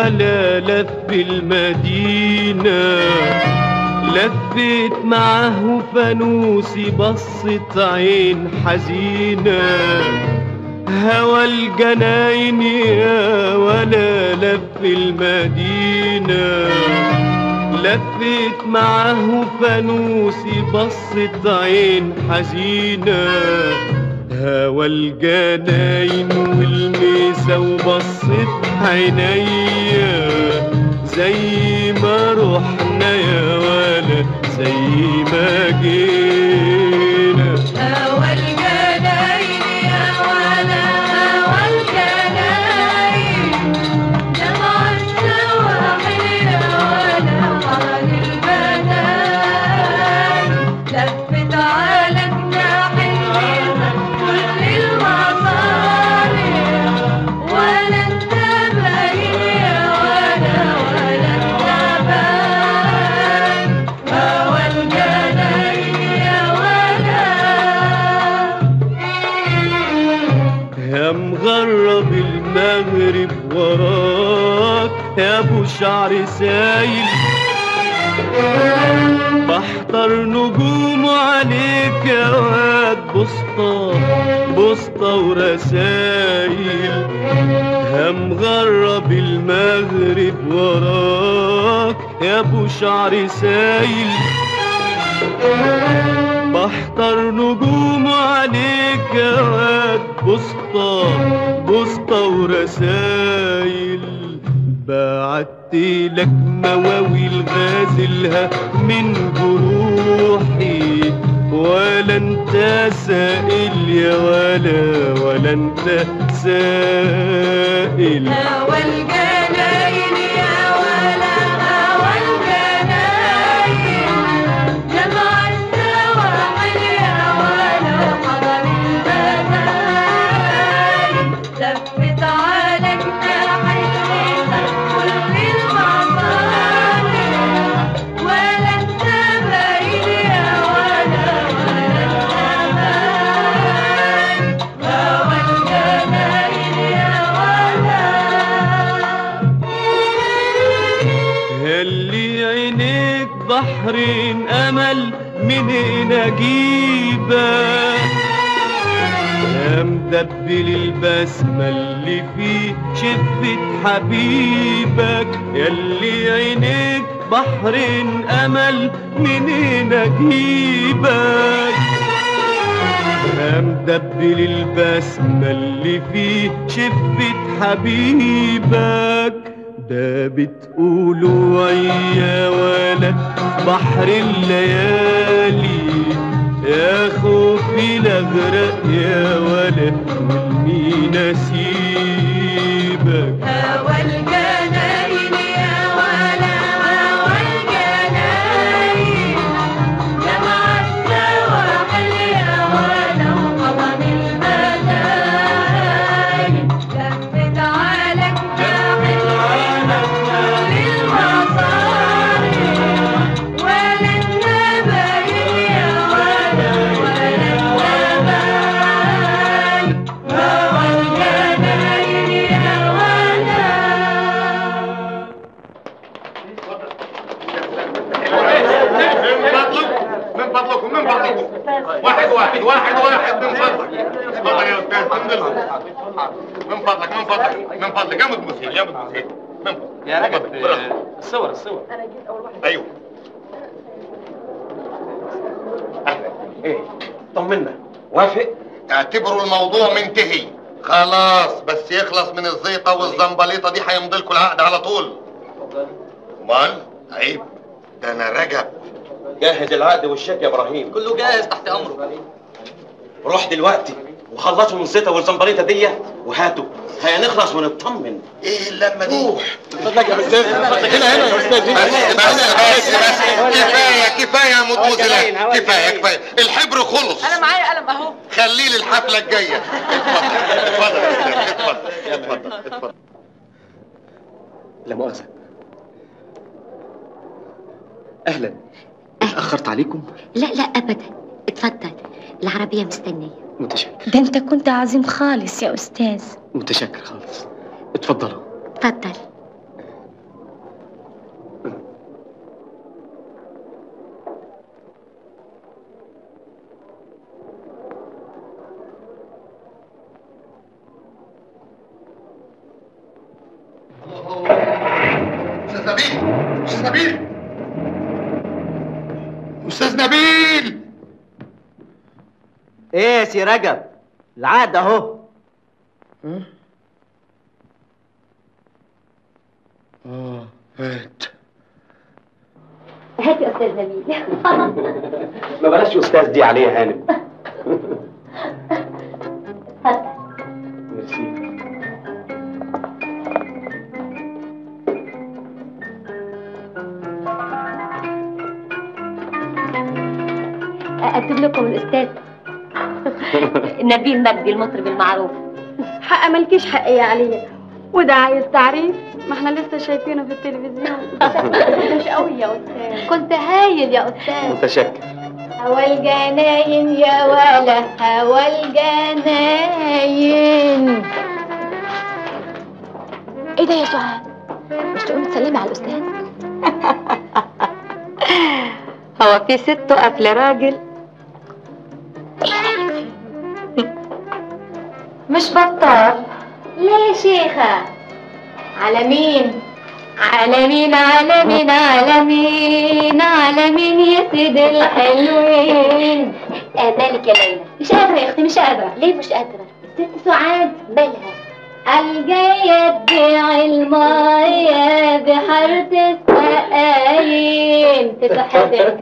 ولا لف المدينة لفيت معاه فانوسي بصت عين حزينة هوى الجناين يا ولا لف المدينة لفيت معاه فانوسي بصت عين حزينة هوى الجناين والميسة وبصت عينيا زي ما رحنا يا ولا زي ما جينا هوى الجناين يا ولا هوى الجناين جمع السواحل يا ولا حال البناين لفت على جناح النساء كل المصالح ولا انت باين يا ولا ولا انت باين هوى الجناين يا ولا يا مغرب المغرب وراك يا ابو شعر سايل بحضر نجوم عليك يا واد بسطة بسطة ورسايل يا مغرب المغرب وراك يا ابو شعر سايل بحضر نجوم عليك يا واد بسطة بسطة ورسايل بعت لك مواويل غازلها من جروحي ولا انت سائل يا ولا ولا انت سائل هوى الجناين يا ولا هوى الجناين جمع السواحل يا ولا حضر البناين لفت على جناح النساء كل المصالح ولا انت باين يا ولا ولا انت باين هوى الجناين يا ولا اللي عينيك بحرين امل منين اجيبك يا مدبل البسمة اللي فيه شفة حبيبك ياللي عينيك بحرين امل منين اجيبك يا مدبل البسمة اللي فيه شفة حبيبك ده بتقولوا يا ولد بحر الليالي يا خوفي لاغرق يا ولد والمين اسيبك هوى الجناين يا ولا هوى الجناين جمع السواحل يا ولا وقضم المداين لفت على جناح العين للمصاري ولا النباين يا ولا ولا النباين هوى الجناين يا ولا من فضلك من فضلكم من فضلكم واحد واحد واحد واحد من فضلك تفضل يا استاذ الحمد لله من فضلك من فضلك من فضلك يا مدمسين يا مدمسين من فضلك يا من رجل فضلك. برافو. الصور الصور ايوه ايه طمنا وافق اعتبروا الموضوع منتهي خلاص بس يخلص من الزيطه والزنبليطه دي هيمضي لكم العقد على طول امال عيب ده انا رجب جهز العقد والشيك يا ابراهيم كله جاهز تحت امره روح دلوقتي وخلصوا من الزيطه والزنبليطه دي وهاتوا هنخلص ونطمن ايه اللمه دي اتفضل يا استاذ هنا هنا يا استاذ بس بس بس بس كفايه كفايه يا مدمزلات هوا كفايه كفايه الحبر خلص انا معايا قلم اهو خليه للحفله الجايه اتفضل اتفضل يا أستاذ، اتفضل اتفضل اتفضل لا مؤاخذة أهلا اتأخرت عليكم لا لا ابدا اتفضل العربيه مستنيه متشكر ده انت كنت عظيم خالص يا استاذ متشكر خالص اتفضلوا اتفضل استاذ نبيل استاذ نبيل استاذ نبيل ايه يا سي رجب العقد اهو اه هات هات يا استاذ نبيل ما بلاش استاذ دي عليه هانم ميرسي اكتب لكم الاستاذ نبيل مجدي المطرب المعروف حق مالكيش حقية عليا وده عايز تعريف ما احنا لسه شايفينه في التلفزيون مش قوي يا استاذ كنت هايل يا استاذ متشكر هوا الجناين يا ولا هوا الجناين ايه ده يا سعاد مش تقومي تسلمي على الاستاذ هو في ست تقف لراجل مش بطال ليه يا شيخه على مين على مين على مين على مين على مين يا سيد الحلوين آه مالك يا ليلى مش قادرة يا اختي مش قادرة ليه مش قادره ست سعاد مالها الجاية تبيع المية بحارة السقايين تتحدث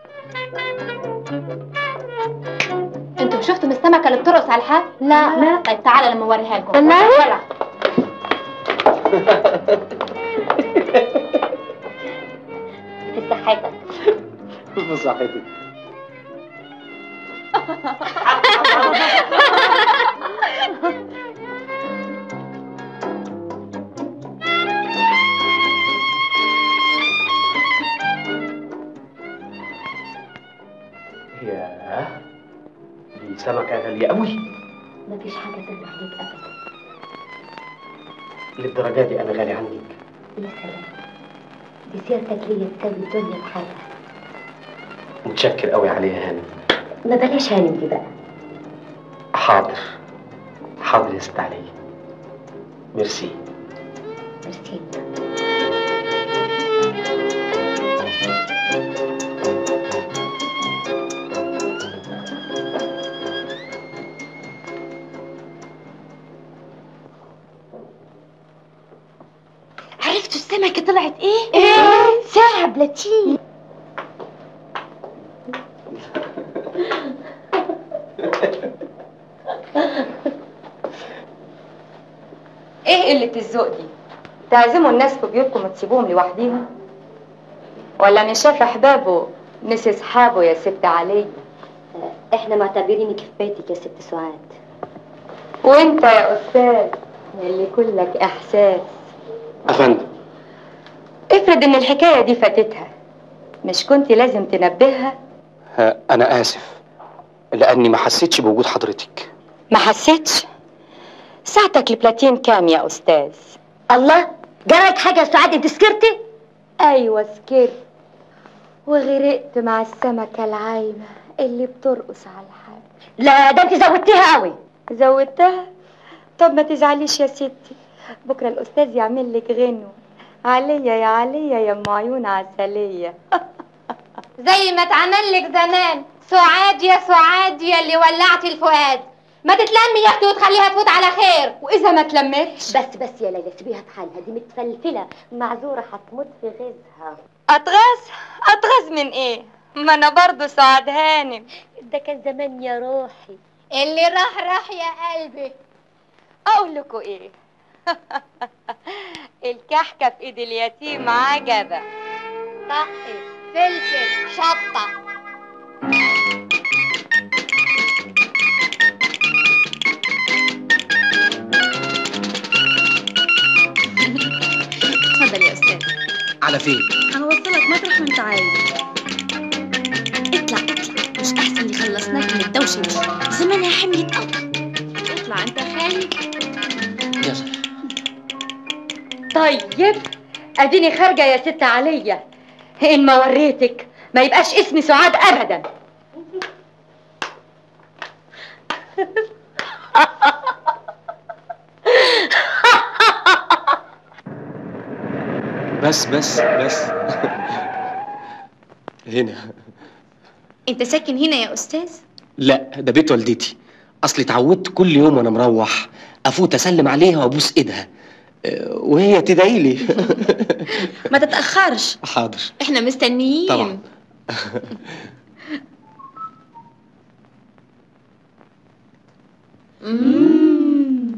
انتوا شفتوا السمكة اللي بترقص على الحال؟ لا لا طيب تعالى لما اوريها لكم والله؟ ورا. في صحتك بصحتك ياه دي سمكة غالية قوي مفيش حاجه تغلى عليك ابدا للدرجة دي أنا غالي عندك يا سلام دي سيرتك ليا تساوي الدنيا بحالها متشكر قوي عليها هانم ما بلاش هانم دي بقى حاضر حاضر يا ست علي ميرسي ميرسي عرفتوا السمكة طلعت ايه؟ ايه؟ ساعة بلاتين ايه قلة الذوق دي؟ تعزموا الناس في بيوتكم وتسيبوهم لوحديهم؟ ولا من شاف احبابه نسي اصحابه يا ست علي؟ احنا معتبرينك في بيتك يا ست سعاد وانت يا استاذ يلي كلك احساس أفندم افرض ان الحكايه دي فاتتها مش كنت لازم تنبهها ها، أنا آسف لأني ما حسيتش بوجود حضرتك ما حسيتش ساعتك البلاتين كام يا استاذ الله جرالك حاجه يا سعاد انت سكرتي ايوه سكرت وغرقت مع السمكه العايمه اللي بترقص على الحال لا ده انت زودتيها قوي زودتها طب ما تزعليش يا ستي بكره الاستاذ يعمل لك غنوه عليا يا عليا يا ام عيون عسليه زي ما اتعمل لك زمان سعاد يا سعاد يا اللي ولعتي الفؤاد ما تتلمي يا اختي وتخليها تفوت على خير واذا ما تلمتش بس بس يا ليلى سيبيها في حالها دي متفلفله معذوره هتموت في غيظها اتغاظ اتغاظ من ايه ما انا برضه سعاد هانم ده كان زمان يا روحي اللي راح راح يا قلبي اقول لكم ايه الكحكه في ايد اليتيم عجبه طقي فلفل شطه اتفضل يا استاذ على فين؟ هنوصلك مطرح ما انت عايز اطلع اطلع مش احسن اللي خلصناك من الدوشه دي زمانها حملت قوي اطلع انت خايف يا صح طيب اديني خارجه يا ست عليا ان ما وريتك ما يبقاش اسمي سعاد ابدا بس بس بس هنا انت ساكن هنا يا استاذ لا ده بيت والدتي اصلي اتعودت كل يوم وانا مروح افوت اسلم عليها وابوس ايدها آه، وهي تدعي لي ما تتاخرش حاضر احنا مستنيين طبعا مم.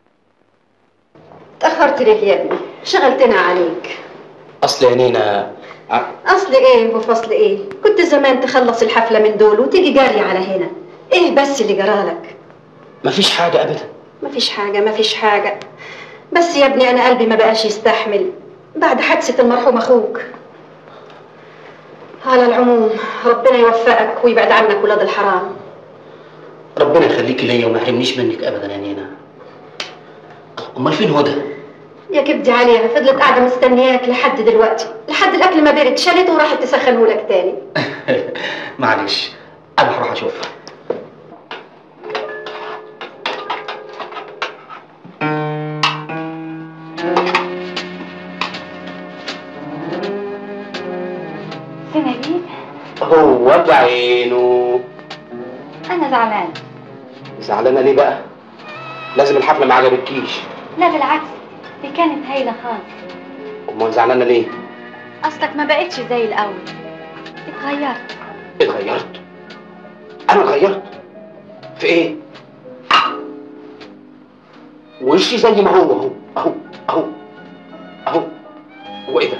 تأخرت ليه يا ابني شغلتنا عليك اصل عينينا أصل إيه وفصل إيه كنت زمان تخلص الحفلة من دول وتيجي جاري على هنا إيه بس اللي جرالك مفيش حاجه ابدا مفيش حاجة مفيش حاجة بس يا ابني أنا قلبي ما بقاش يستحمل بعد حادثة المرحوم أخوك على العموم ربنا يوفقك ويبعد عنك ولاد الحرام ربنا يخليكي ليا وما يحرمنيش منك ابدا يا نينا امال فين هدى يا كبدي عليها فضلت قاعدة مستنياك لحد دلوقتي لحد الأكل ما برد شالته وراحت تسخنه لك تاني معلش انا هروح اشوفها سنبيل هو بعينه انا زعلان زعلانه ليه بقى لازم الحفله ما عجبتكيش لا بالعكس دي كانت هايله خالص امال زعلانه ليه اصلك ما بقتش زي الاول اتغيرت اتغيرت انا اتغيرت في ايه وشي زي ما هو اهو اهو اهو اهو هو ايه ده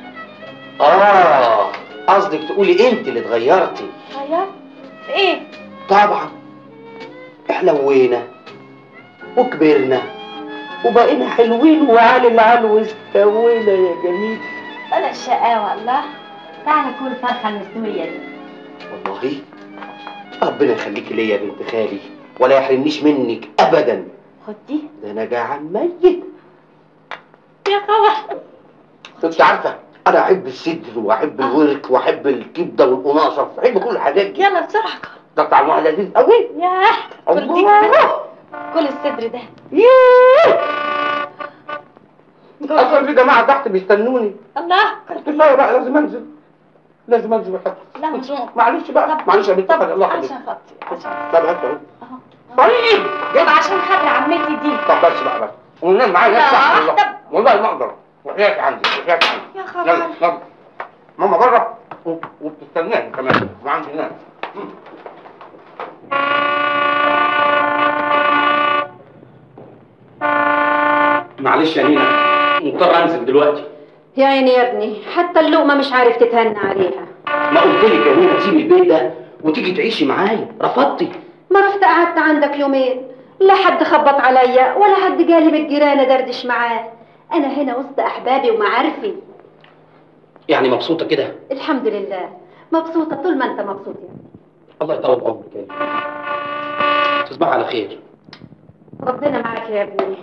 اه قصدك تقولي انت اللي اتغيرتي اتغيرت في ايه طبعا احلوينا وكبرنا وبقينا حلوين وعلى العلو استوينا يا جميل بلا الشقاوة الله تعالى كل الفرخة المستوية دي والله ربنا يخليكي ليا يا بنت خالي ولا يحرمنيش منك ابدا خد دي ده انا جعان ميت يا خبر انت عارفه انا احب الصدر واحب الورك واحب الكبده والقناصه واحب كل الحاجات دي يلا بسرعة كل ده طعمها لذيذ قوي ياه كل دي الله كل الصدر ده اصلا في جماعه تحت بيستنوني الله قلت لا بقى لازم انزل لازم انزل بحط لا مجنون معلش بقى طب- معلش يا بنت طب خالي الله يخليك عشان خاطري عشان طب هات اهو اهو طيب طب عشان خاطر عمتي دي طب بس بقى بس وننام معايا لا، ناس تحت والله طب- والله ما اقدر وحياتي عندي وحياتي عندي يا يلا خبر يلا ماما بره و- وبتستناني كمان وعندي ناس معلش يا نينا مضطر انزل دلوقتي يا عيني يا ابني حتى اللقمة مش عارف تتهنى عليها ما قلت لك يا نينا تسيبي البيت ده وتيجي تعيشي معايا رفضتي ما رحت قعدت عندك يومين لا حد خبط عليا ولا حد جالي من الجيران ادردش معاه انا هنا وسط احبابي ومعارفي يعني مبسوطه كده الحمد لله مبسوطة طول ما انت مبسوط يا ابني. الله يطول عمرك يا تصبح على خير ربنا معاك يا ابني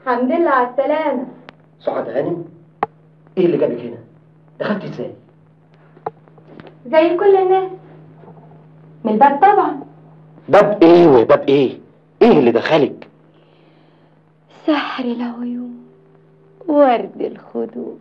الحمد لله على السلامة سعاد هانم ايه اللي جابك هنا دخلت ازاي زي كل الناس من الباب طبعا باب ايه وباب ايه ايه اللي دخلك سحر العيون ورد الخدود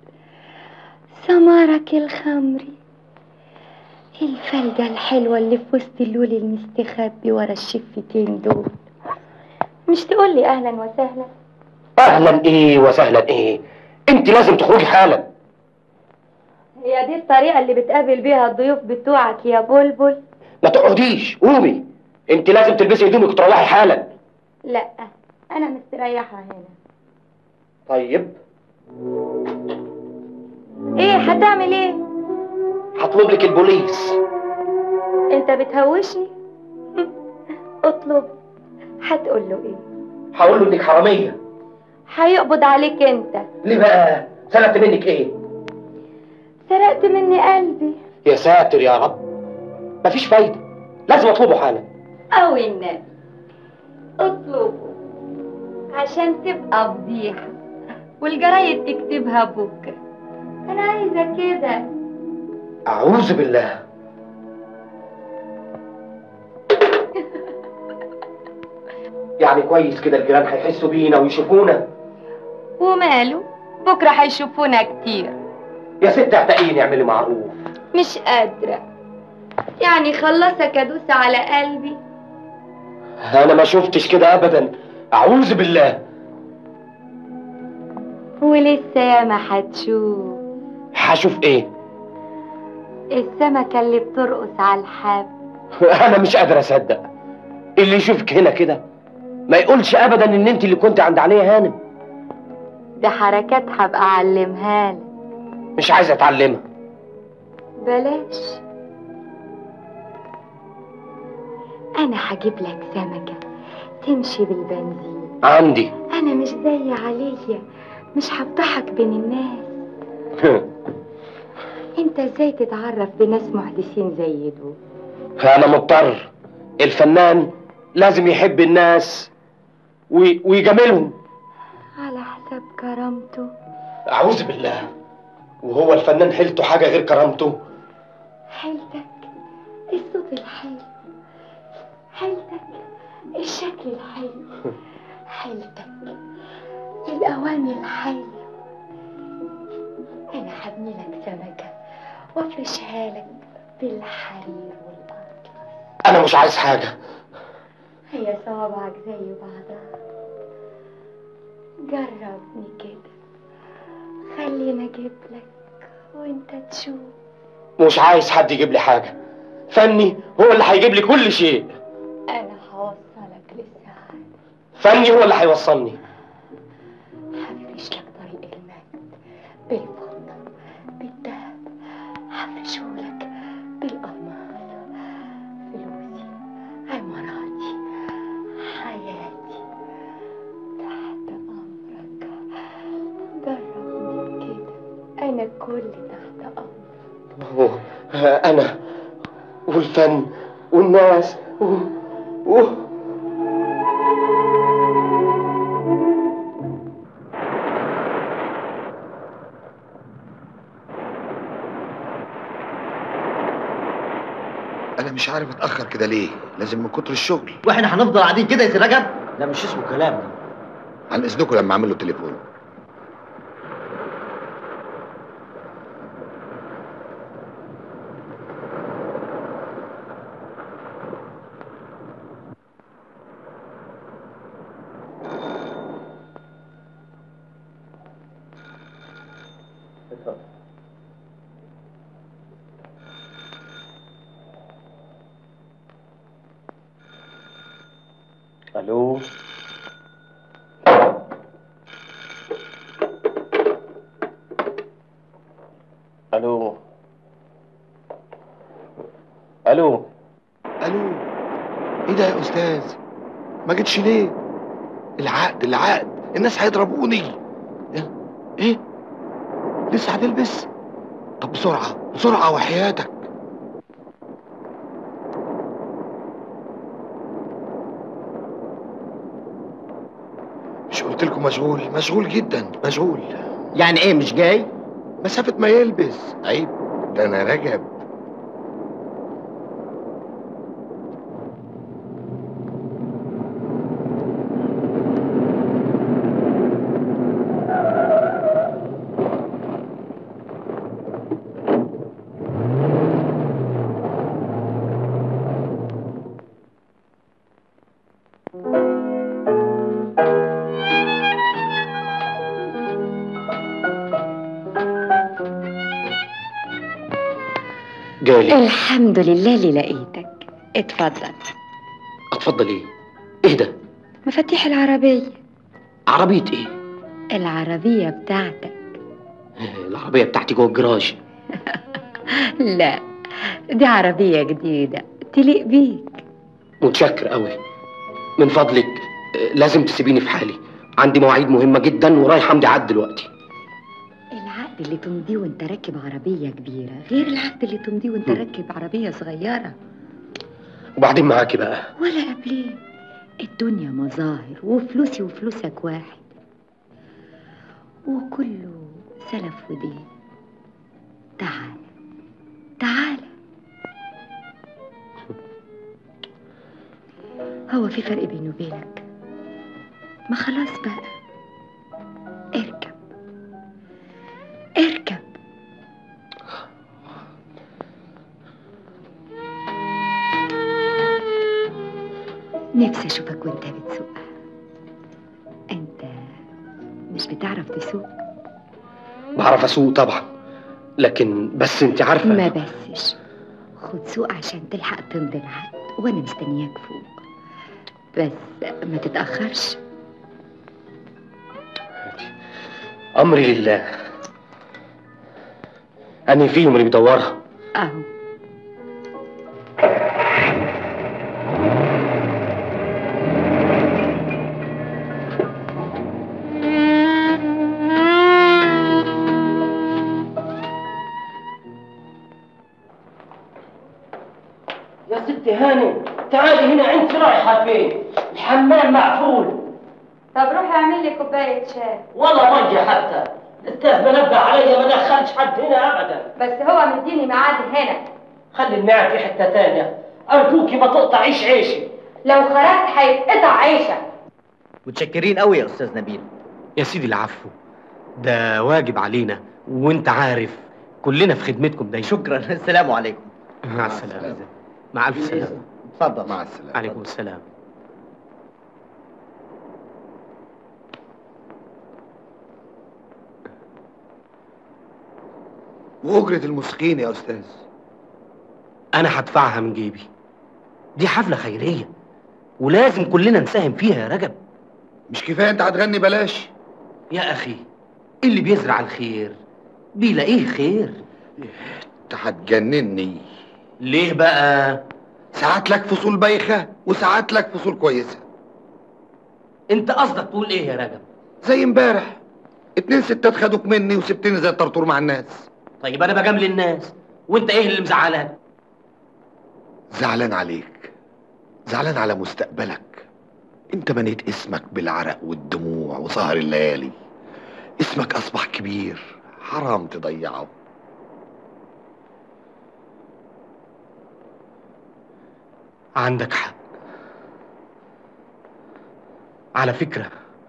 سمارك الخمري الفلجة الحلوة اللي في وسط اللول المستخبي ورا الشفتين دول مش تقولي أهلا وسهلا اهلا ايه وسهلا ايه انت لازم تخرجي حالا هي دي الطريقة اللي بتقابل بيها الضيوف بتوعك يا بلبل ما تقعديش قومي انت لازم تلبسي هدومك وتروحي حالا لا أنا مستريحة هنا طيب إيه هتعمل إيه؟ هطلب لك البوليس أنت بتهوشني؟ اطلب هتقول له إيه؟ هقول له انك حراميه هيقبض عليك أنت ليه بقى سرقت منك ايه سرقت مني قلبي يا ساتر يا رب مفيش فايده لازم اطلبه حالا أو النبي اطلبه عشان تبقى فضيحة والجرايد تكتبها بكرة أنا عايزة كده اعوذ بالله يعني كويس كده الجيران هيحسوا بينا ويشوفونا وماله بكرة هيشوفونا كتير يا ست اعتقيني اعملي معروف مش قادرة يعني خلصك ادوس على قلبي انا ما شفتش كده ابدا اعوذ بالله ولسه ياما هتشوف هشوف ايه السمكة اللي بترقص على الحب انا مش قادر اصدق اللي يشوفك هنا كده ما يقولش ابدا ان انت اللي كنت عند عليا هانم ده حركات هبقى اعلمها لك مش عايز اتعلمها بلاش انا هجيب لك سمكة تمشي بالبنزين عندي انا مش زي عليا مش هفضحك بين الناس انت ازاي تتعرف بناس محدثين زي دول انا مضطر الفنان لازم يحب الناس وي... ويجاملهم على حساب كرامته اعوذ بالله وهو الفنان حيلته حاجه غير كرامته حيلتك الصوت الحلو حيلتك الشكل الحلو حيلتك الأواني الحلو أنا هبني لك سمكة وافرشها لك بالحرير والأرض انا مش عايز حاجه هي صوابعك زي بعضها جربني كده خلينا اجيب لك وانت تشوف مش عايز حد يجيب لي حاجه فني هو اللي هيجيب لي كل شيء انا هوصلك للسعادة فني هو اللي هيوصلني هفرش لك طريق المجد بالفضة بالذهب هفرشهولك بالألماس فلوسي عماراتي حياتي تحت أمرك جربني كده أنا كل تحت أمرك هو انا والفن والناس و... و... انا مش عارف اتاخر كده ليه لازم من كتر الشغل واحنا هنفضل قاعدين كده يا سي رجب ده مش اسمه كلام ده عن اذنكم لما اعمل له تليفون الو الو الو الو ايه ده يا استاذ ما جيتش ليه العقد العقد الناس هيضربوني يا- ايه لسه هتلبس طب بسرعه بسرعه وحياتك مش قلت قلت لكم مشغول مشغول جدا مشغول يعني ايه مش جاي مسافة ما يلبس عيب ده انا رجب جالي الحمد لله اللي لقيتك اتفضل اتفضل ايه ايه ده مفاتيح العربية عربية ايه العربية بتاعتك العربية بتاعتي جوه الجراج لا دي عربية جديدة تليق بيك متشكر قوي من فضلك آه، لازم تسيبيني في حالي عندي مواعيد مهمة جدا ورايح امضي عقد دلوقتي العقد اللي تمضيه وانت راكب عربية كبيرة غير العقد اللي تمضيه وانت راكب عربية صغيرة وبعدين معاكي بقى ولا قبلين الدنيا مظاهر وفلوسي وفلوسك واحد وكله سلف ودين تعال تعال هو في فرق بيني وبينك ما خلاص بقى اركب اركب نفسي اشوفك وانت بتسوق انت مش بتعرف تسوق بعرف اسوق طبعا لكن بس انت عارفة ما بسش خد سوق عشان تلحق تمضي العقد وانا مستنياك فوق بس ما تتأخرش امري لله اني فيهم اللي بيدورها اهو يا ست هاني تعالي هنا انت رايحه فين الحمام مقفول طب روحي اعمل لي كوباية شاي ولا ميه حتى الاستاذ منبه عليا ما دخلش حد هنا ابدا بس هو مديني ميعاد هنا خلي الميعاد في حته تانية ارجوكي ما تقطعيش عيشي لو خرجت هيتقطع عيشك متشكرين قوي يا استاذ نبيل يا سيدي العفو ده واجب علينا وانت عارف كلنا في خدمتكم دايما شكرا السلام عليكم مع السلامة مع الف سلامة اتفضل مع السلامة عليكم السلام واجرة الموسيقيين يا استاذ انا هدفعها من جيبي دي حفلة خيرية ولازم كلنا نساهم فيها يا رجب مش كفايه انت هتغني بلاش يا اخي اللي بيزرع الخير بيلاقيه خير انت هتجنني ليه بقى ساعات لك فصول بايخه وساعات لك فصول كويسه انت قصدك تقول ايه يا رجب زي امبارح اتنين ستات خدوك مني وسبتني زي الطرطور مع الناس طيب انا بجامل الناس وانت ايه اللي مزعلك زعلان عليك زعلان على مستقبلك انت بنيت اسمك بالعرق والدموع وسهر الليالي اسمك اصبح كبير حرام تضيعه عندك حق على فكرة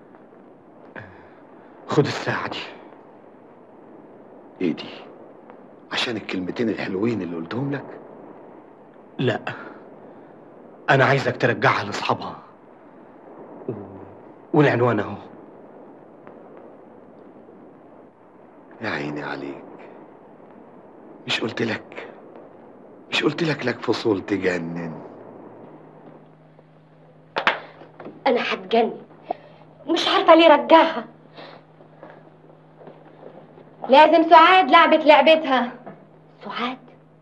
خد الساعة دي ايه دي عشان الكلمتين الحلوين اللي قلتهم لك لا انا عايزك ترجعها لاصحابها و... والعنوان اهو يا عيني عليك مش قلت لك مش قلت لك لك فصول تجنن انا هتجنن مش عارفه ليه رجعها لازم سعاد لعبت لعبتها سعاد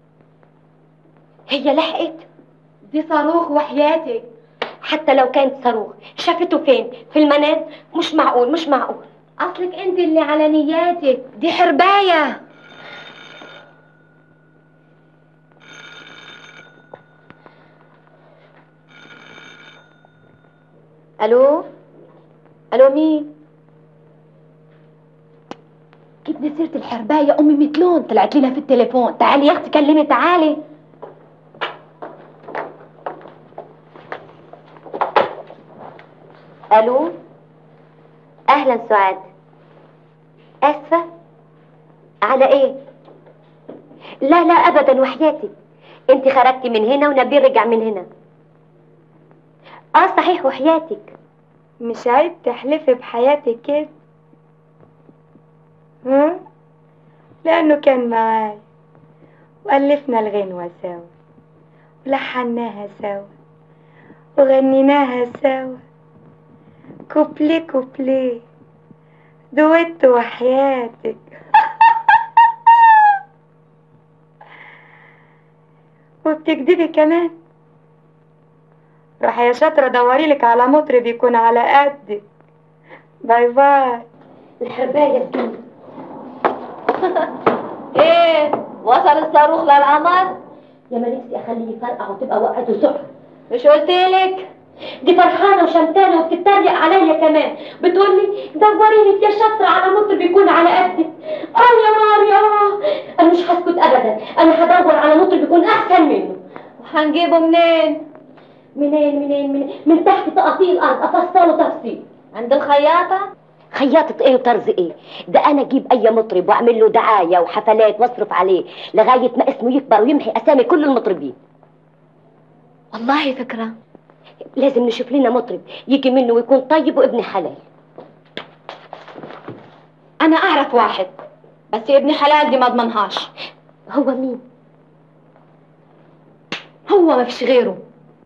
هي لحقت دي صاروخ وحياتك حتى لو كانت صاروخ شافته فين في المنام مش معقول مش معقول اصلك انت اللي على نياتك دي حربايه الو الو مين نسيرة الحرباية أمي متلون طلعت لنا في التليفون تعالي يا أختي كلمي تعالي الو اهلا سعاد اسفه على ايه لا لا ابدا وحياتك انت خرجتي من هنا ونبيل رجع من هنا اه صحيح وحياتك مش عيب تحلفي بحياتك كده ها لأنه كان معاي وألفنا الغنوة سوا ولحناها سوا وغنيناها سوا كوبلي كوبلي دويت وحياتك وبتكدبي كمان روحي يا شاطرة دوري لك على مطرب يكون على قدك باي باي الحرباية ايه وصل الصاروخ للقمر يا ما نفسي اخليه يفرقع وتبقى وقته سحر مش قلتلك دي فرحانة وشمتانة وبتتريق عليا كمان بتقول لي دوري لك يا شاطرة على مطرب يكون على قدك اه يا ماريا انا مش هسكت ابدا انا هدور على مطرب يكون احسن منه وهنجيبه منين منين منين منين من تحت تقطيع الارض افصله تفصيل عند الخياطة خياطة ايه وطرز ايه ده انا اجيب اي مطرب واعمل له دعاية وحفلات واصرف عليه لغاية ما اسمه يكبر ويمحي اسامي كل المطربين والله فكرة لازم نشوف لنا مطرب يجي منه ويكون طيب وابن حلال انا اعرف واحد بس ابن حلال دي ما اضمنهاش هو مين هو ما فيش غيره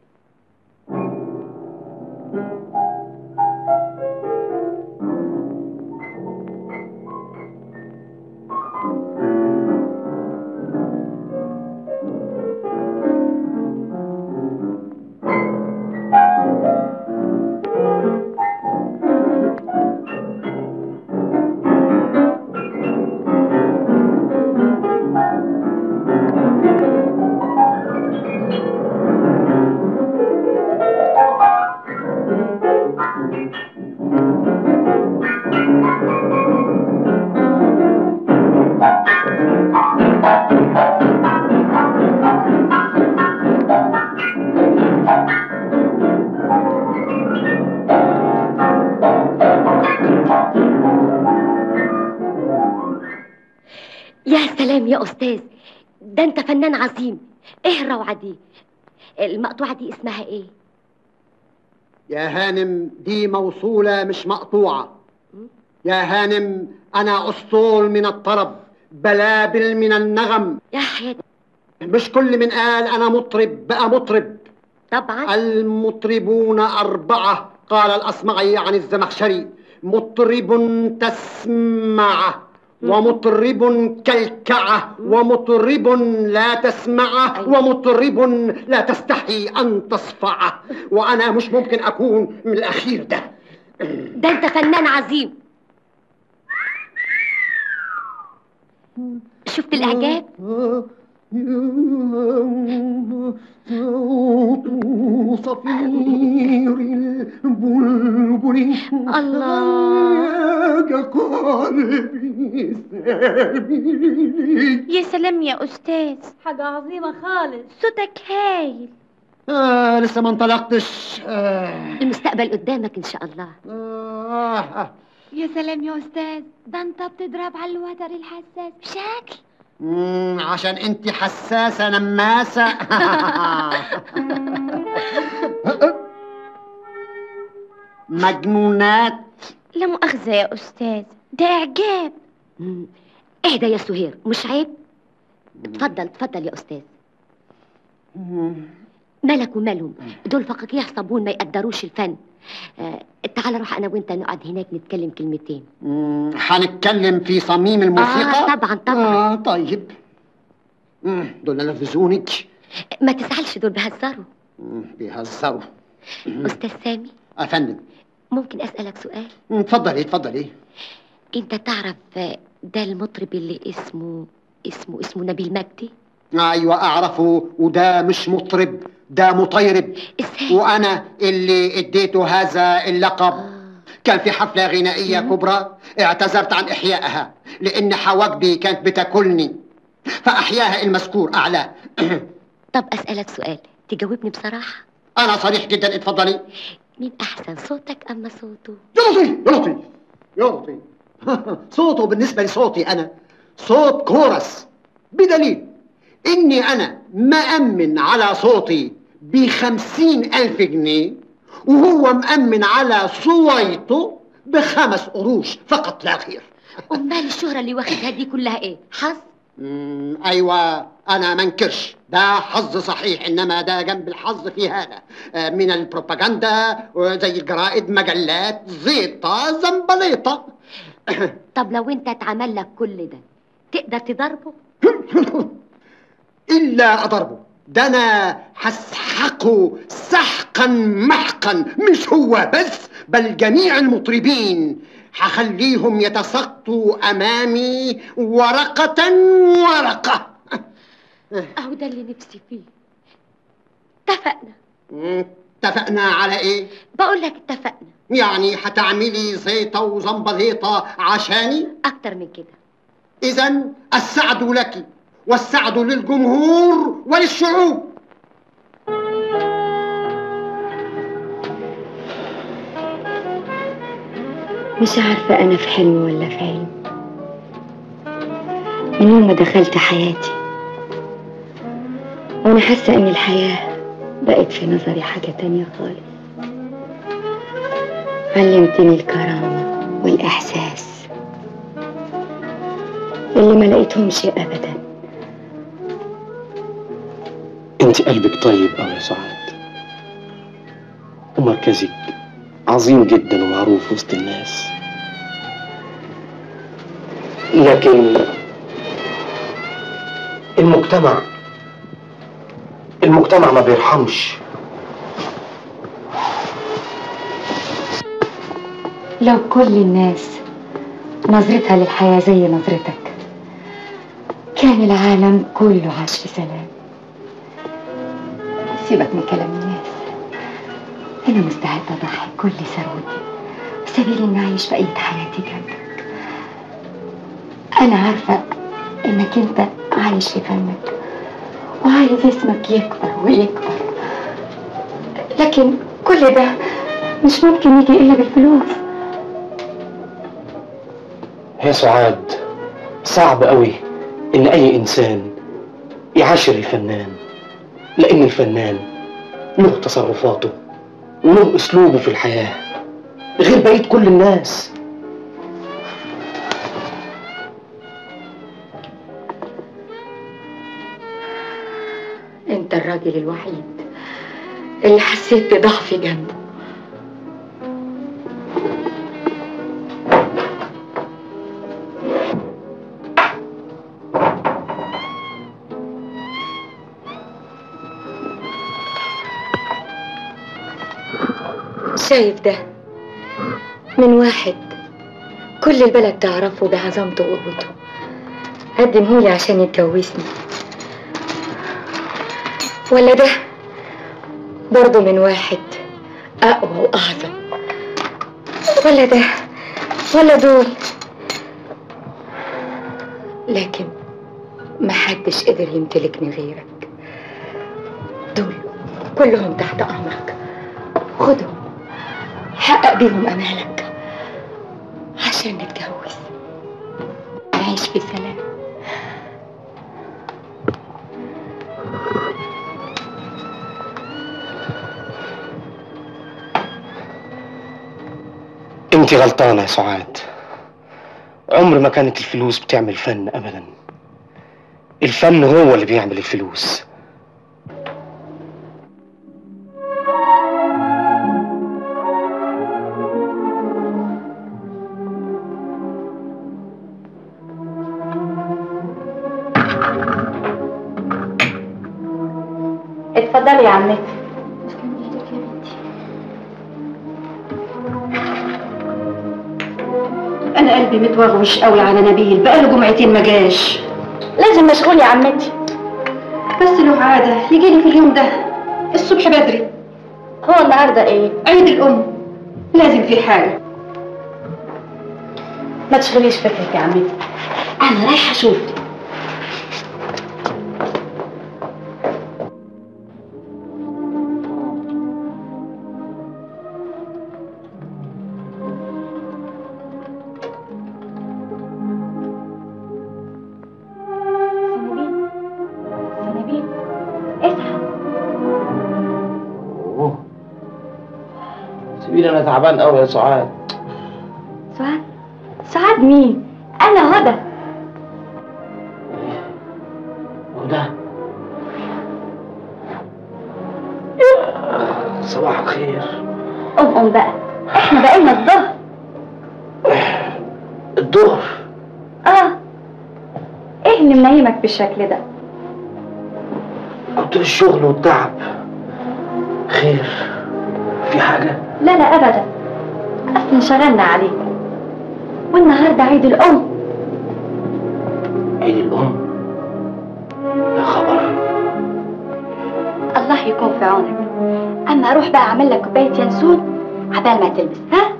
يا سلام يا استاذ ده انت فنان عظيم ايه الروعة دي المقطوعة دي اسمها ايه يا هانم دي موصولة مش مقطوعة يا هانم أنا أسطول من الطرب بلابل من النغم يا حياتي مش كل من قال أنا مطرب بقى مطرب طبعا المطربون أربعة قال الأصمعي عن الزمخشري مطرب تسمع ومطرب كالكعة ومطرب لا تسمعه ومطرب لا تستحي أن تصفعه وأنا مش ممكن أكون من الأخير ده ده انت فنان عظيم شفت الاعجاب صفير البلبل الله قلبي سبيلي يا سلام يا أستاذ حاجة عظيمة خالص صوتك هايل آه لسه ما انطلقتش آه المستقبل قدامك ان شاء الله آه يا سلام يا أستاذ ده أنت بتضرب على الوتر الحساس بشكل مم، عشان انت حساسة نماسة مجنونات لا مؤاخذة يا أستاذ ده إعجاب مم. اهدى يا سهير مش عيب اتفضل اتفضل يا استاذ مالك ومالهم دول فقاقيع صابون ما يقدروش الفن آه تعال روح انا وانت نقعد هناك نتكلم كلمتين مم، هنتكلم في صميم الموسيقى آه طبعا طبعا آه طيب مم، دول نرفزونك ما تزعلش دول بيهزروا مم، بيهزروا استاذ سامي افندم ممكن اسالك سؤال مم، اتفضلي اتفضلي انت تعرف آه، ده المطرب اللي اسمه اسمه اسمه نبيل مجدي ايوه اعرفه وده مش مطرب ده مطيرب وانا اللي اديته هذا اللقب كان في حفله غنائيه كبرى اعتذرت عن احيائها لأن حواجبي كانت بتاكلني فأحياها المذكور أعلاه طب أسألك سؤال تجاوبني بصراحة أنا صريح جدا اتفضلي مين أحسن صوتك أما صوته يا لطيف يا لطيف يا لطيف صوته بالنسبة لصوتي أنا صوت كورس بدليل إني أنا مأمن على صوتي بخمسين ألف جنيه وهو مأمن على صويته بخمس قروش فقط لا غير أمال الشهرة اللي واخدها دي كلها إيه حظ مم، أيوة أنا منكرش ده حظ صحيح إنما ده جنب الحظ في هذا آه، من البروباجندا زي الجرائد مجلات زيطة زنبليطة طب لو أنت اتعمل لك كل ده تقدر تضربه إلا أضربه ده أنا هسحقه سحقا محقا مش هو بس بل جميع المطربين هخليهم يتساقطوا أمامي ورقة ورقة أهو ده اللي نفسي فيه اتفقنا مم، اتفقنا على إيه؟ بقول لك اتفقنا يعني هتعملي زيطة وزنبليطة عشاني؟ أكتر من كده إذا السعد لك والسعد للجمهور وللشعوب مش عارفة أنا في حلم ولا في علم من يوم ما دخلت حياتي وأنا حاسة إن الحياة بقت في نظري حاجة تانية خالص علمتني الكرامة والإحساس اللي ما لقيتهمش أبدا انت قلبك طيب قوي يا سعاد ومركزك عظيم جدا ومعروف وسط الناس لكن المجتمع المجتمع ما بيرحمش لو كل الناس نظرتها للحياة زي نظرتك كان العالم كله عاش في سلام سيبك من كلام الناس أنا مستعدة أضحي كل ثروتي في سبيل إني أعيش بقية حياتي جنبك أنا عارفة إنك أنت عايش في فنك وعايز اسمك يكبر ويكبر لكن كل ده مش ممكن يجي إلا بالفلوس يا سعاد صعب قوي ان اي انسان يعاشر الفنان لان الفنان له تصرفاته وله اسلوبه في الحياه غير بقيه كل الناس أنت الراجل الوحيد اللي حسيت بضعفي جنبه شايف ده من واحد كل البلد تعرفه بعظمته وقوته قدمهولي عشان يتجوزني ولا ده برضه من واحد أقوى وأعظم ولا ده ولا دول لكن محدش قدر يمتلكني غيرك دول كلهم تحت أمرك خدهم حقق بيهم أمالك عشان نتجوز نعيش في سلام انت غلطانه يا سعاد عمر ما كانت الفلوس بتعمل فن ابدا الفن هو اللي بيعمل الفلوس اتفضلي يا عمتي انا قلبي متوغوش قوي على نبيل بقاله جمعتين ما جاش لازم مشغول يا عمتي بس له عاده يجي لي في اليوم ده الصبح بدري هو النهارده ايه عيد الام لازم في حاجه ما تشغليش فكرك يا عمتي انا رايحه اشوف سنابيل اصحى سيبيني انا تعبان قوي يا سعاد سعاد سعاد مين انا هدى هدى صباح الخير قوم قوم بقى احنا بقينا الظهر الظهر اه ايه اللي منيمك بالشكل ده كنت في الشغل والتعب خير في حاجة لا لا ابدا اصل انشغلنا عليك والنهارده عيد الام عيد الأم يا خبر الله يكون في عونك اما اروح بقى اعمل لك كوبايه ينسون عبال ما تلبس ها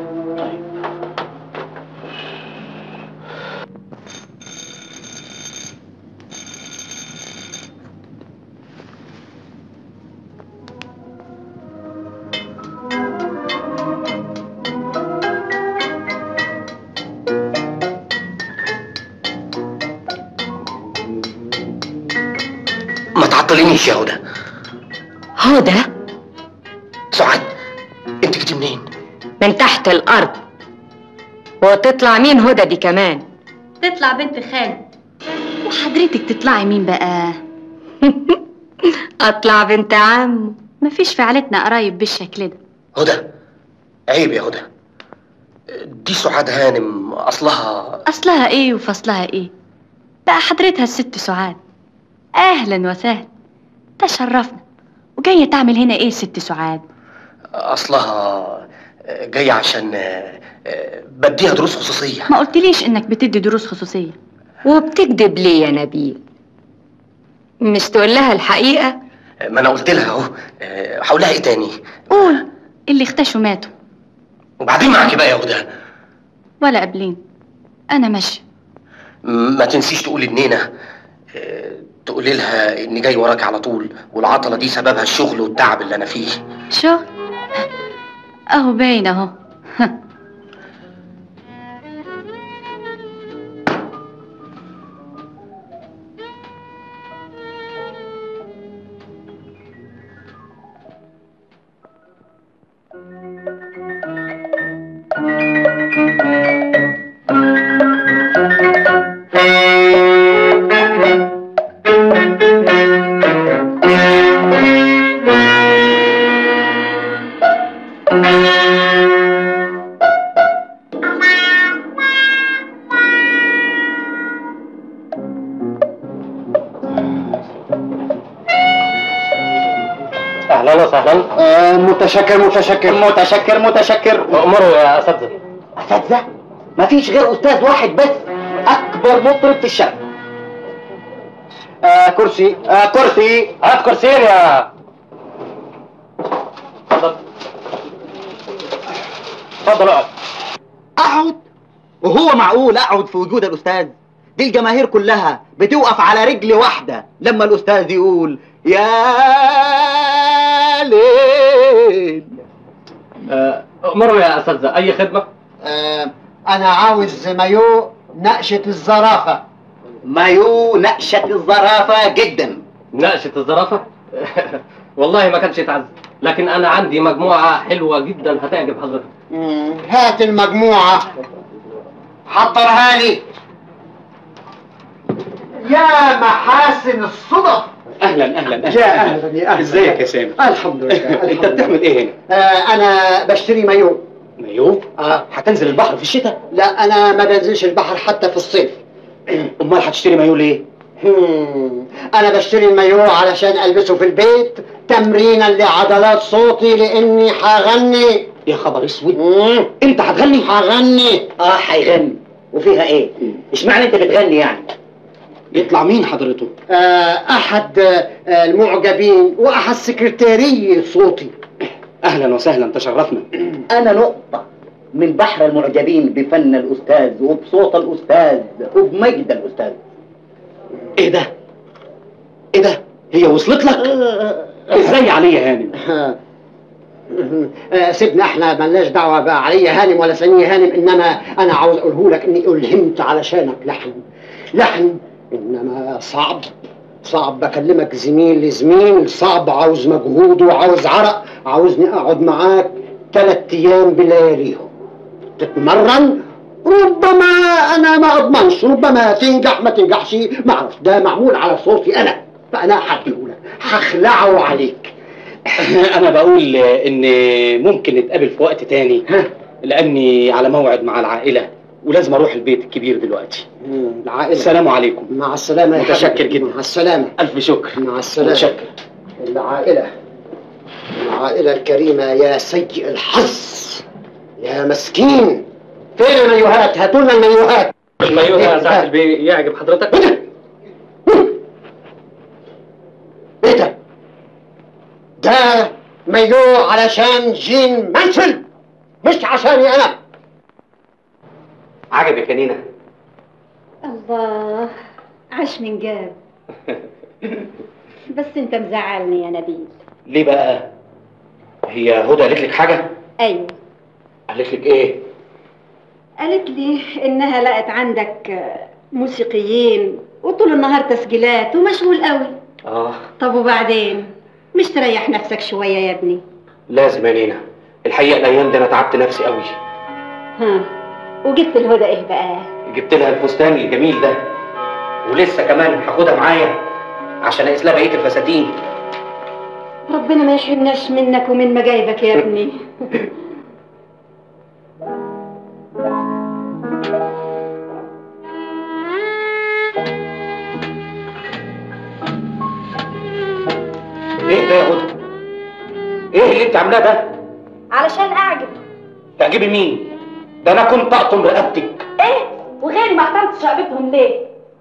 ما تعطلينيش يا هدى هدى سعاد انت جيتي منين؟ من تحت الارض وتطلع مين هدى دي كمان تطلع بنت خالد وحضرتك تطلعي مين بقى اطلع بنت عم مفيش في عيلتنا قرايب بالشكل ده هدى عيب يا هدى دي سعاد هانم اصلها اصلها ايه وفصلها ايه بقى حضرتها الست سعاد اهلا وسهلا تشرفنا وجايه تعمل هنا ايه ست سعاد اصلها جاية عشان بديها دروس خصوصية ما قلتليش انك بتدي دروس خصوصيه وبتكذب ليه يا نبيل مش تقول لها الحقيقه ما انا قلت لها اهو هقول لها ايه تاني قول اللي اختشوا ماتوا وبعدين معاكي بقى يا هدى ولا قبلين انا ماشيه ما تنسيش تقولي لنينا آه، تقولي لها اني جاي وراك على طول والعطلة دي سببها الشغل والتعب اللي انا فيه شغل اهو باين اهو اهلا وسهلا آه متشكر متشكر متشكر متشكر امروا يا اساتذه اساتذه مفيش غير استاذ واحد بس اكبر مطرب في الشرق آه كرسي آه كرسي هات كرسيين يا اتفضل اتفضل اقعد اقعد وهو معقول اقعد في وجود الاستاذ دي الجماهير كلها بتوقف على رجل واحده لما الاستاذ يقول يا ليل آه، امروا يا اساتذه اي خدمه آه انا عاوز مايو نقشة الزرافة مايو نقشة الزرافة جدا نقشة الزرافة والله ما كانش يتعز لكن انا عندي مجموعة حلوة جدا هتعجب حضرتك مم، هات المجموعة حضرها لي يا محاسن الصدف اهلا اهلا يا اهلا يا اهلا ازيك يا سامي الحمد لله انت بتعمل ايه هنا آه انا بشتري مايو مايو اه هتنزل البحر في الشتاء لا انا ما بنزلش البحر حتى في الصيف امال هتشتري مايو ليه هم، انا بشتري المايو علشان البسه في البيت تمرينا لعضلات صوتي لاني هغني يا خبر اسود مم، انت هتغني هغني اه هيغني وفيها ايه؟ اشمعنى انت بتغني يعني؟ يطلع مين حضرته آه احد آه المعجبين واحد سكرتيري صوتي اهلا وسهلا تشرفنا انا نقطة من بحر المعجبين بفن الأستاذ وبصوت الأستاذ وبمجد الأستاذ ايه ده؟ ايه ده؟ هي وصلت لك؟ ازاي عليا هانم؟ آه، سيبنا احنا ملناش دعوه بقى علي هانم ولا ثانيه هانم انما انا عاوز اقوله لك اني الهمت علشانك لحن لحن انما صعب صعب بكلمك زميل لزميل صعب عاوز مجهود وعاوز عرق عاوزني اقعد معاك ثلاث ايام بلياليهم تتمرن ربما انا ما اضمنش ربما تنجح ما تنجحش ما اعرفش ده معمول على صوتي انا فانا هديهولك هخلعه عليك انا بقول ان ممكن نتقابل في وقت تاني لاني على موعد مع العائله ولازم اروح البيت الكبير دلوقتي العائله السلام عليكم مع السلامه يا متشكر حبيبي. جدا مع السلامه الف شكر مع السلامه متشكر العائله العائله الكريمه يا سيء الحظ يا مسكين فين المايوهات هاتوا لنا المايوهات المايوه يا سعد البي يعجب حضرتك ايه ده ده مايو علشان جين مانسل مش عشاني انا عجبك يا نينا الله عاش من جاب بس انت مزعلني يا نبيل ليه بقى هي هدى قالت لك حاجه ايوه قالت لك ايه قالت لي انها لقت عندك موسيقيين وطول النهار تسجيلات ومشغول قوي اه طب وبعدين مش تريح نفسك شويه يا ابني لازم يا نينا الحقيقه الايام دي انا تعبت نفسي قوي ها وجبت الهدى ايه بقى جبت لها الفستان الجميل ده ولسه كمان هاخدها معايا عشان اقيس لها بقيه الفساتين ربنا ما يحرمناش منك ومن مجايبك يا ابني ايه ده يا هدى ايه اللي انت عاملاه ده علشان اعجب تعجبي مين ده انا كنت اقطم رقبتك ايه وغيري ما احتمتش رقبتهم ليه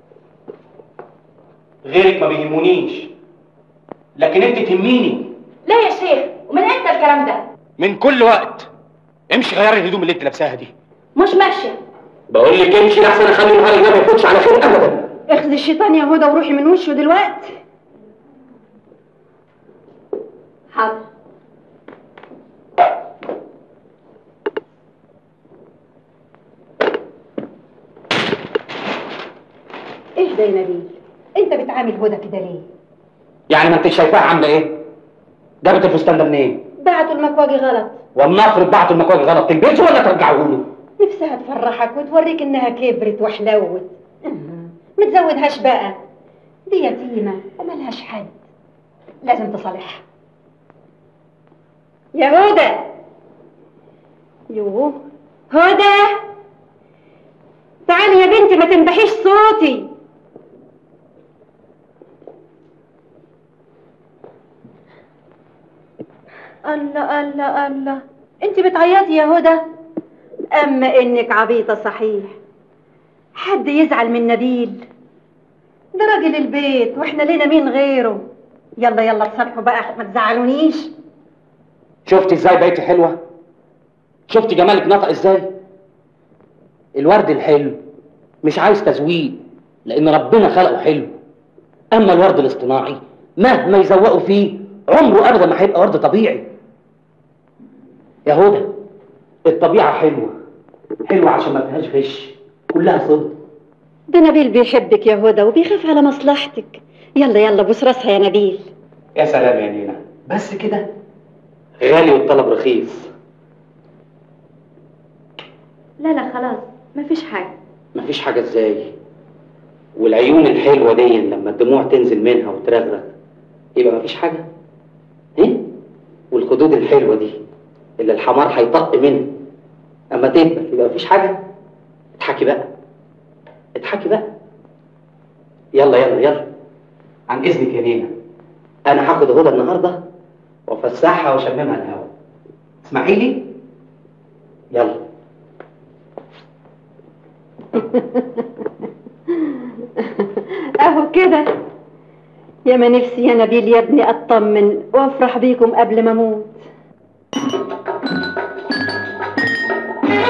غيرك ما بيهمونيش لكن انت تهميني ليه يا شيخ ومن امتى الكلام ده من كل وقت امشي غيري الهدوم اللي انت لابساها دي مش ماشيه بقول لك امشي لحسن اخلي النهار ده ما يفوتش على خير ابدا اخذ الشيطان يا هدى وروحي من وشه دلوقتي حاضر ايه ده يا نبيل انت بتعامل هدى كده ليه يعني ما انت شايفاها عامله ايه جابت الفستان ده منين بعتوا المكواجي غلط ولنفرض بعتوا المكواج غلط تلبسه ولا ترجعه له نفسها تفرحك وتوريك انها كبرت وحلوت ما تزودهاش بقى دي يتيمة وملهاش حد لازم تصالحها يا هدى يوه هدى تعالي يا بنتي ما تنبحيش صوتي الله الله الله انت بتعيطي يا هدى اما انك عبيطه صحيح حد يزعل من نبيل ده راجل البيت واحنا لينا مين غيره يلا يلا تصالحوا بقى ما تزعلونيش شفتي ازاي بقيتي حلوه شفتي جمالك نطق ازاي الورد الحلو مش عايز تزويد لان ربنا خلقه حلو اما الورد الاصطناعي مهما يزوقوا فيه عمره ابدا ما هيبقى ورد طبيعي يا هدى الطبيعه حلوه حلوه عشان ما فيهاش غش كلها صدق ده نبيل بيحبك يا هدى وبيخاف على مصلحتك يلا يلا بوس راسها يا نبيل يا سلام يا نينا بس كده غالي والطلب رخيص لا لا خلاص مفيش حاجه مفيش حاجة ازاي والعيون الحلوة دي لما الدموع تنزل منها وترغرغ يبقى مفيش حاجة ايه والخدود الحلوة دي اللي الحمار هيطق منها اما تدبل يبقى مفيش حاجة اضحكي بقى اضحكي بقى يلا يلا يلا عن اذنك يا نينا انا هاخد هدى النهارده وافسحها واشممها الهوا اسمعي لي يلا اهو كده يا ما نفسي يا نبيل يا ابني اطمن وافرح بيكم قبل ما اموت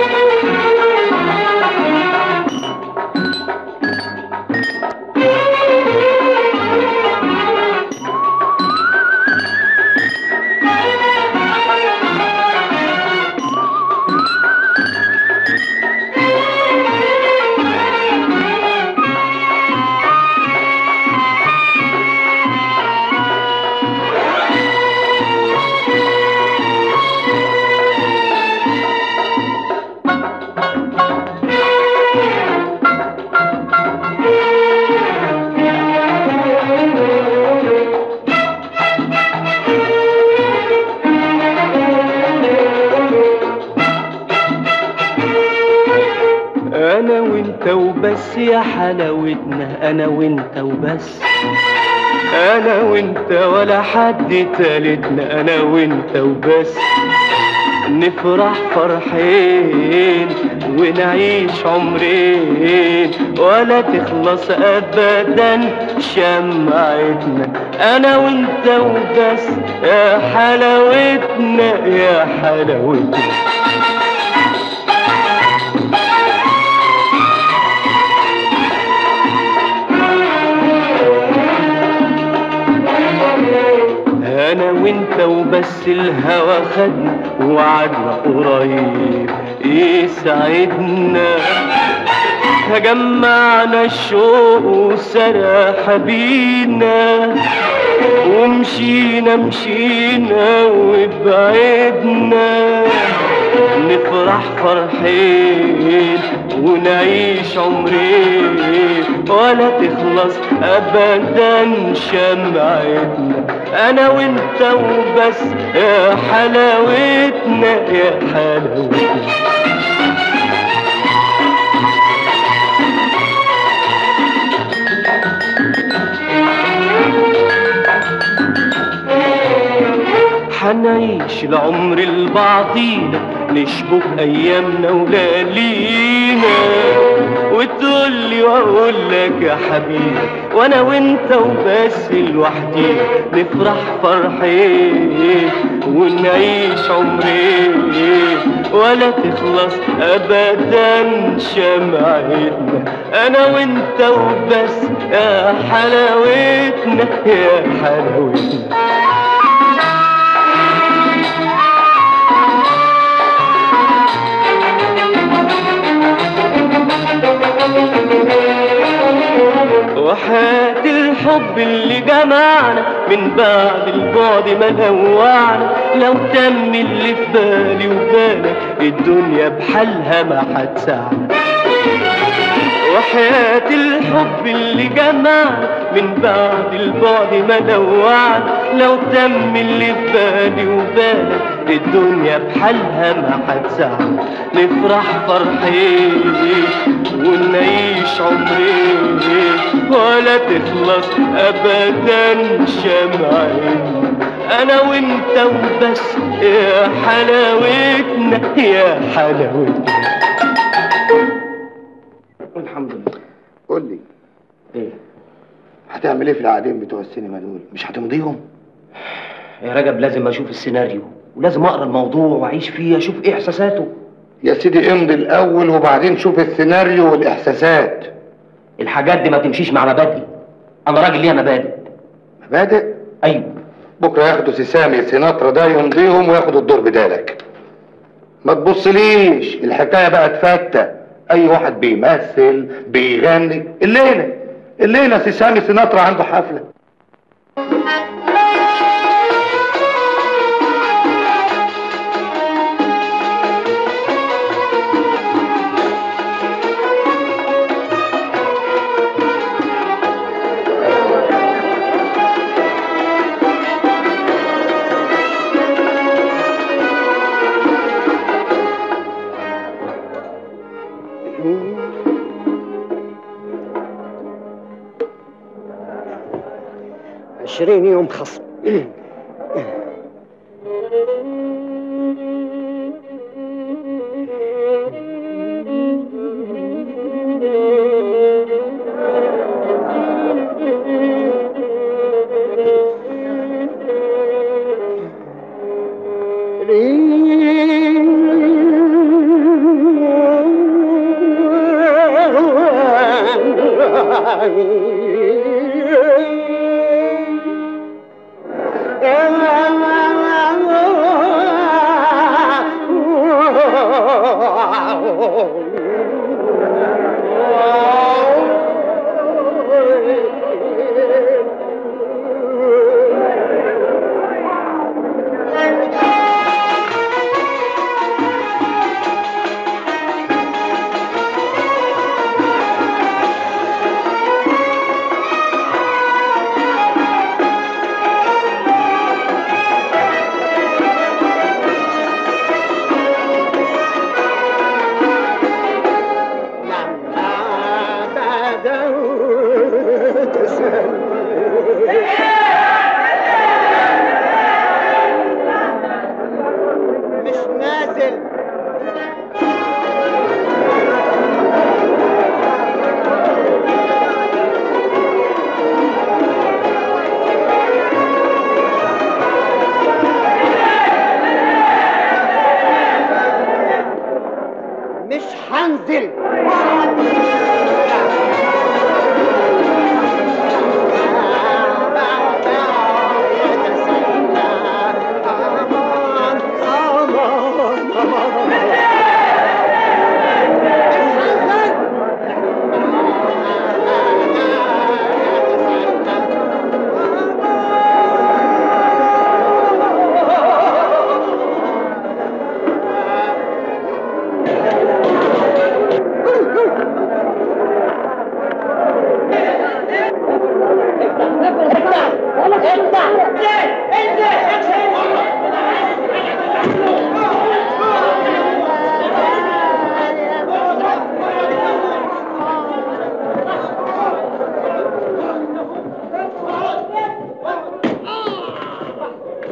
وبس يا حلاوتنا انا وانت وبس انا وانت ولا حد تالتنا انا وانت وبس نفرح فرحين ونعيش عمرين ولا تخلص ابدا شمعتنا انا وانت وبس يا حلاوتنا يا حلاوتنا انا وانت وبس الهوى خدنا وعدنا قريب يسعدنا جمعنا الشوق وسرح بينا ومشينا مشينا وبعدنا نفرح فرحين ونعيش عمرين ولا تخلص ابدا شمعتنا انا وانت وبس يا حلاوتنا يا حلاوتنا حنعيش العمر لبعضينا نشبك ايامنا وليالينا وتقول لي واقول لك يا حبيبي وانا وانت وبس لوحدينا نفرح فرحين ونعيش عمرين ولا تخلص ابدا شمعتنا انا وانت وبس يا حلاوتنا يا حلاوتنا وحياة الحب اللي جمعنا من بعد البعد ما نوعنا لو تم اللي في بالي وبالك الدنيا بحالها ما هتسعنا وحياة الحب اللي جمعنا من بعد البعد ما نوعنا لو تم اللي في بالي وبالك الدنيا بحالها ما هتسعنا نفرح فرحين ونعيش عمرين ولا تخلص ابدا شمعين انا وانت وبس يا حلاوتنا يا حلاوتنا الحمد لله قول لي ايه هتعمل ايه في العقدين بتوع السينما دول مش هتمضيهم يا رجب لازم اشوف السيناريو ولازم اقرا الموضوع واعيش فيه اشوف ايه احساساته يا سيدي امضي الاول وبعدين شوف السيناريو والاحساسات الحاجات دي ما تمشيش مع مبادئي انا راجل ليا مبادئ مبادئ ايوه بكره ياخدوا سيسامي سيناترا ده يمضيهم وياخدوا الدور بدالك ما تبصليش الحكايه بقت فته اي واحد بيمثل بيغني الليله الليله سيسامي سيناترا عنده حفله عشرين يوم خصم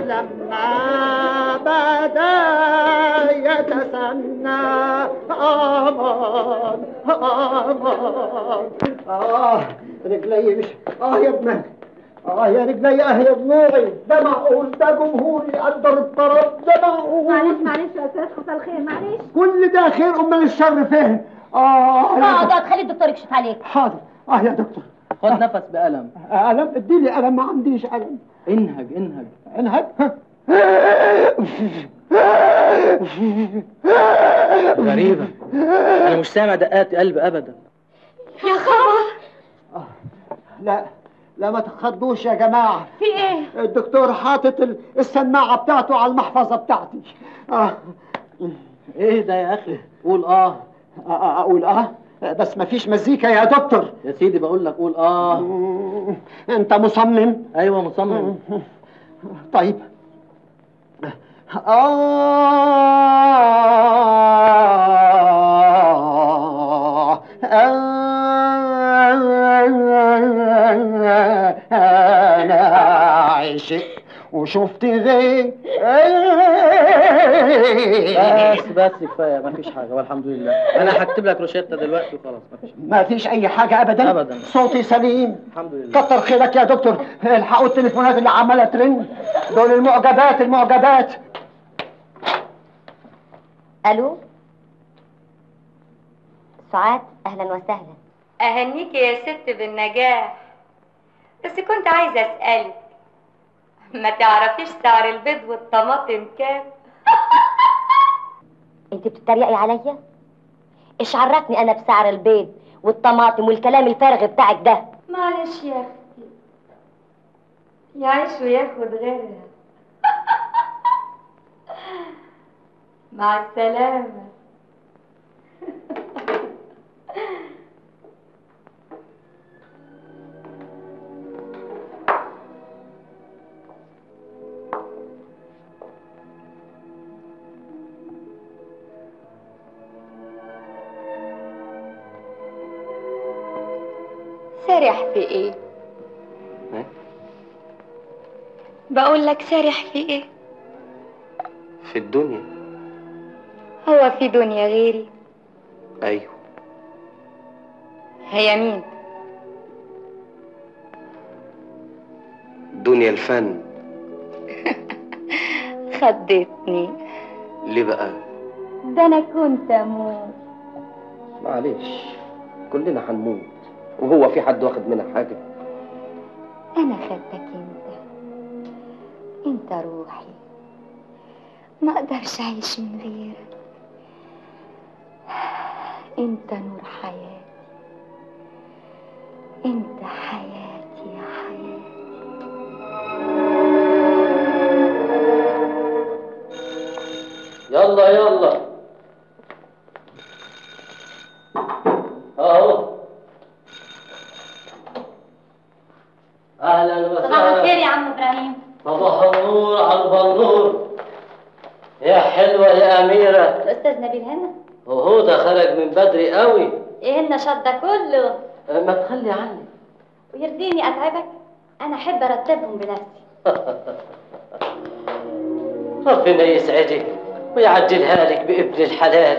لما بدا يتسنى امان امان اه رجلي مش اه يا ابني اه يا رجلي اه يا دموعي ده معقول ده جمهوري قدر الطرب ده معقول معلش معلش يا استاذ حصل خير معلش كل ده خير امال الشر فين اه يا اقعد اقعد خلي الدكتور يكشف عليك حاضر اه يا دكتور خد نفس بألم قلم اديني قلم ما عنديش قلم انهج انهج انهج غريبة أنا مش سامع دقات قلب أبدا يا خبر لا لا ما تخضوش يا جماعة في ايه؟ الدكتور حاطط ال- السماعة بتاعته على المحفظة بتاعتي اه ايه ده يا أخي قول آه آه، اقول اه بس ما فيش مزيكا يا دكتور يا سيدي بقول لك قول آه انت مصمم أيوة مصمم طيب آه أنا عاشق وشفت غير بس بس كفاية مفيش حاجة والحمد لله أنا هكتب لك روشتة دلوقتي وخلاص مفيش ما فيش أي حاجة أبدا أبدا. صوتي سليم الحمد لله كتر خيرك يا دكتور الحقوا التليفونات اللي عمالة ترن دول المعجبات المعجبات الو سعاد اهلا وسهلا أهنيكي يا ست بالنجاح بس كنت عايزة أسألك ما تعرفيش سعر البيض والطماطم كام؟ انت بتتريقي عليا ايش عرفني انا بسعر البيض والطماطم والكلام الفارغ بتاعك ده معلش يا أختي يعيش وياخد غيرها مع السلامة سارح في ايه؟ ها؟ بقول لك سارح في ايه؟ في الدنيا هو في دنيا غيري أيوه هي مين؟ دنيا الفن خدتني ليه بقى ده انا كنت اموت معلش كلنا هنموت وهو في حد واخد منها حاجة انا خدتك انت انت روحي ما اقدرش اعيش من غيرك انت نور حياتي انت حياتي يا حياتي يلا يلا اهو اهلا صباح وسهلا الخير يا عم ابراهيم صباح النور على البنور يا حلوة يا أميرة الاستاذ نبيل هنا وهو ده خرج من بدري قوي ايه النشاط ده كله ما تخلي عني ويرضيني اتعبك انا احب ارتبهم بنفسي ربنا يسعدك ويعجلها لك بابن الحلال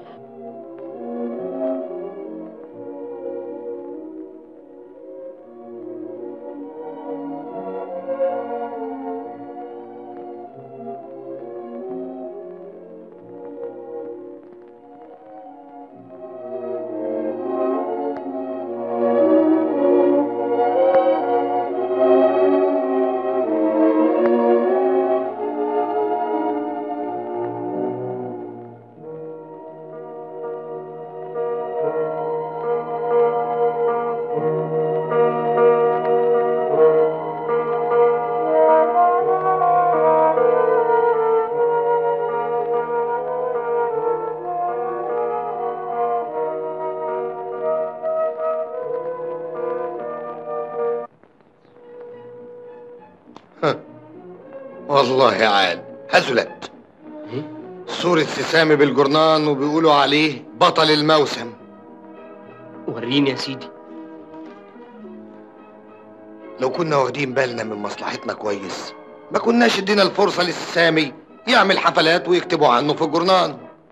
والله عال هزلت صورة سسامي بالجرنان وبيقولوا عليه بطل الموسم وريني يا سيدي لو كنا واخدين بالنا من مصلحتنا كويس ما كناش ادينا الفرصة للسامي يعمل حفلات ويكتبوا عنه في الجورنال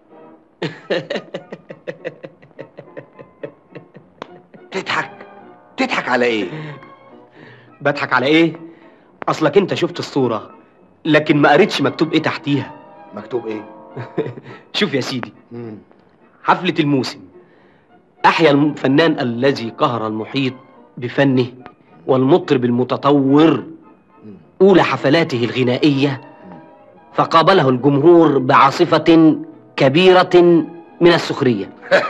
تضحك تضحك على ايه بضحك على ايه اصلك انت شفت الصورة لكن ما قريتش مكتوب ايه تحتيها مكتوب ايه شوف يا سيدي حفلة الموسم أحيا الفنان الذي قهر المحيط بفنه والمطرب المتطور أولى حفلاته الغنائية فقابله الجمهور بعاصفة كبيرة من السخرية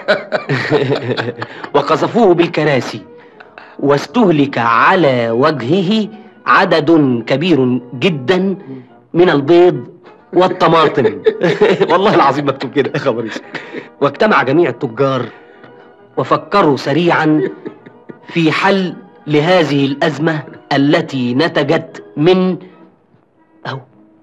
وقذفوه بالكراسي واستهلك على وجهه عدد كبير جدا من البيض والطماطم والله العظيم مكتوب كده يا خبر اسود. واجتمع جميع التجار وفكروا سريعا في حل لهذه الأزمة التي نتجت من أو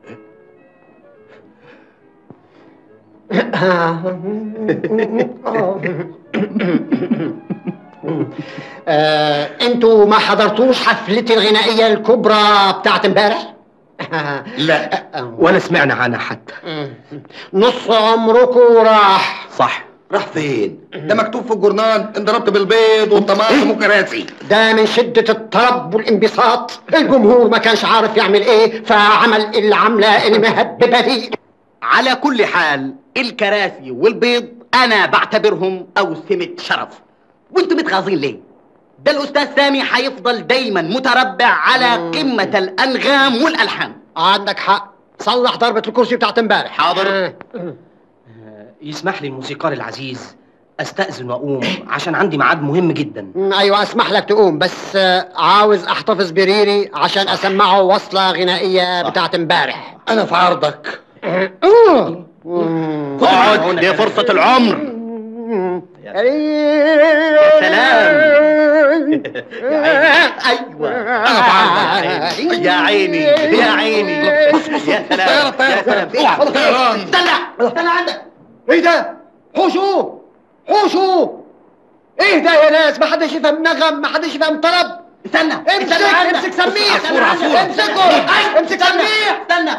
آه، انتوا ما حضرتوش حفلتي الغنائية الكبرى بتاعت امبارح؟ لا ولا سمعنا عنها حتى نص عمركم راح صح راح فين؟ ده مكتوب في الجورنال انضربت بالبيض والطماطم وكراسي ده من شدة الطرب والانبساط الجمهور ما كانش عارف يعمل ايه فعمل العملة المهببة دي على كل حال الكراسي والبيض انا بعتبرهم اوسمة شرف وانتوا متغاظين ليه ده الاستاذ سامي هيفضل دايما متربع على قمة الانغام والالحان عندك حق صلح ضربة الكرسي بتاعت امبارح حاضر يسمح لي الموسيقار العزيز استأذن واقوم عشان عندي ميعاد مهم جدا مم، ايوه اسمح لك تقوم بس آه، عاوز احتفظ بريري عشان اسمعه وصلة غنائية بتاعت امبارح انا في عرضك اقعد دي فرصة العمر يا سلام ايوه انا في عرضك يا عيني يا عيني يا سلام يا سلام استنى استنى عندك ايه ده حوشوا حوشوا ايه ده يا ناس ما حدش يفهم نغم ما حدش يفهم طرب استنى امسك استنى عندك. امسك سميع عصفورة، عصفورة. امسكه أي، امسك سميع استنى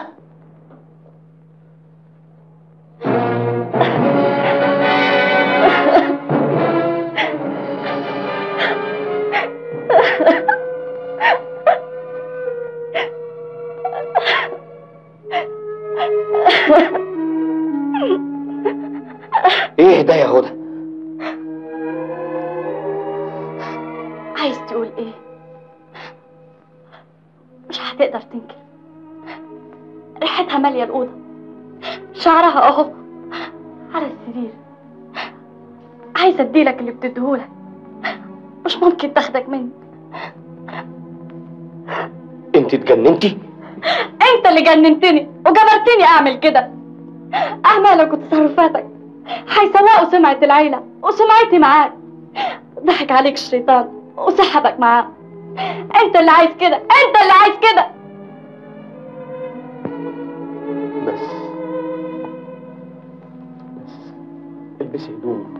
ايه ده يا هدى عايز تقول ايه مش هتقدر تنكر ريحتها مالية الأوضة شعرها اهو على السرير عايزة اديلك اللي بتديهولك مش ممكن تاخدك مني انت اتجننتي انت اللي جننتني وجبرتني اعمل كده اعمالك وتصرفاتك هيسوقوا سمعة العيلة وسمعتي معاك ضحك عليك الشيطان وسحبك معاه انت اللي عايز كده انت اللي عايز كده بس بس البسي هدوم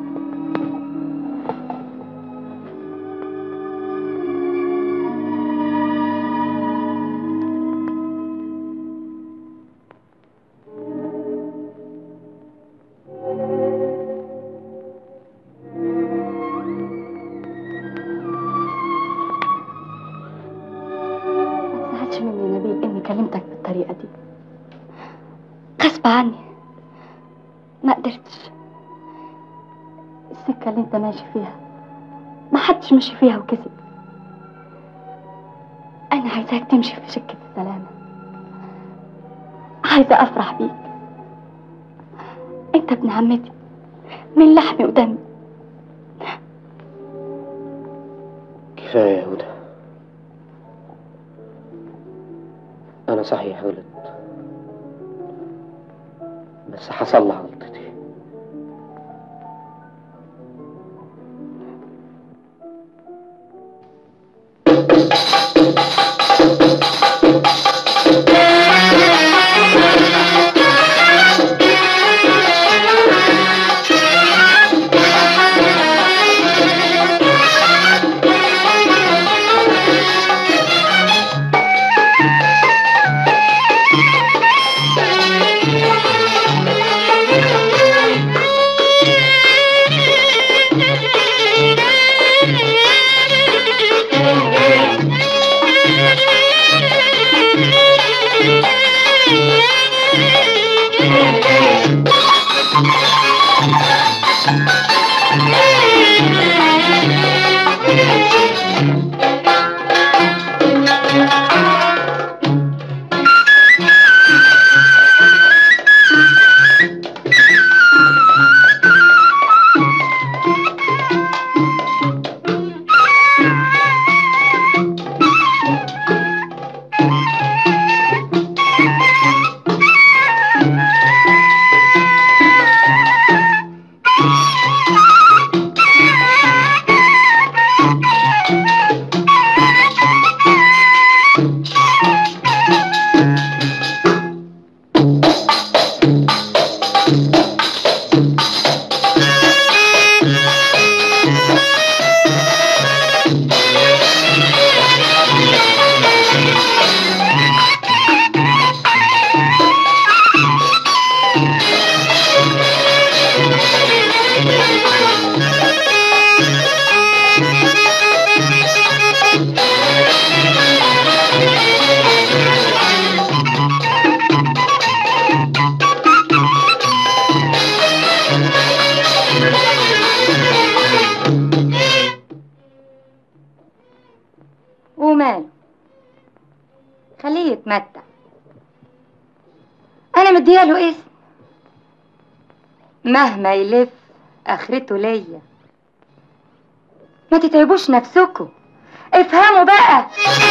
ما تزعلش مني يا نبيل اني كلمتك بالطريقة دي غصب عني ما قدرتش السكة اللي انت ماشي فيها ما حدش مشي فيها وكسب انا عايزاك تمشي في سكة السلامة عايزة افرح بيك انت ابن عمتي من لحمي ودمي كفاية يا هدى أنا صحيح غلط بس هصلح غلطتي يتمتع انا مدياله اسم مهما يلف اخرته ليا ما تتعبوش نفسكم افهموا بقى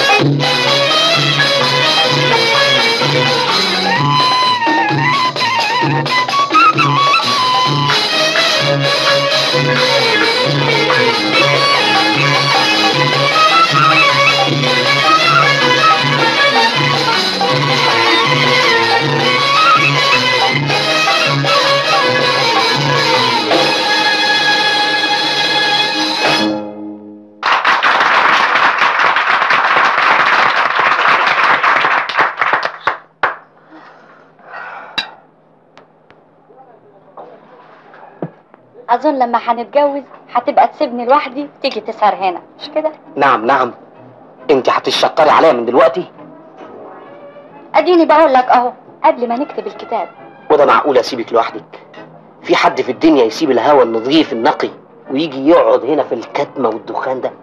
اظن لما هنتجوز هتبقى تسيبني لوحدي تيجي تسهر هنا مش كده نعم نعم انت هتشقري عليا من دلوقتي اديني بقول لك اهو قبل ما نكتب الكتاب وده معقول اسيبك لوحدك في حد في الدنيا يسيب الهوا النظيف النقي ويجي يقعد هنا في الكتمه والدخان ده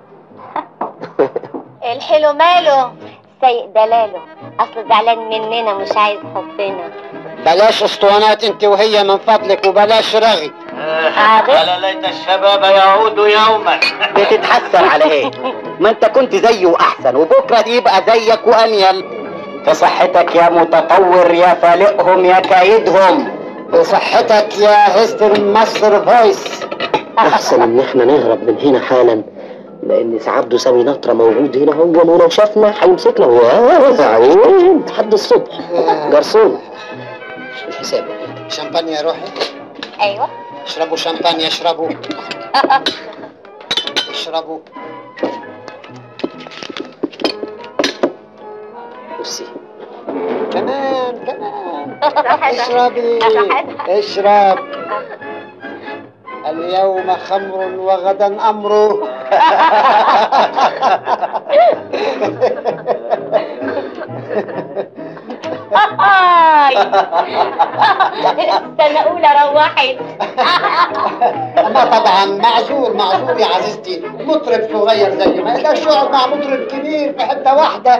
الحلو ماله سيء دلاله اصل زعلان مننا مش عايز حبنا بلاش اسطوانات انت وهي من فضلك وبلاش رغي ألا ليت الشباب يعود يوما بتتحسر على ايه ما انت كنت زيه واحسن وبكره يبقى زيك وانيل في صحتك يا متطور يا فالقهم يا كايدهم بصحتك يا هستر مصر فويس احسن ان احنا نهرب من هنا حالا لان سعبده سامي نطره موجود هنا هو ولو شافنا هيمسكنا وعين لحد الصبح جرسون الحساب شامبانيا يا روحي ايوه اشربوا شامبانيا اشربوا اشربوا بصي كمان كمان اشربي اشرب اليوم خمر وغدا امر السنة أولى روحت اما طبعا معذور معذور يا عزيزتي مطرب صغير زي ما يقدرش يقعد مع مطرب كبير في حته واحده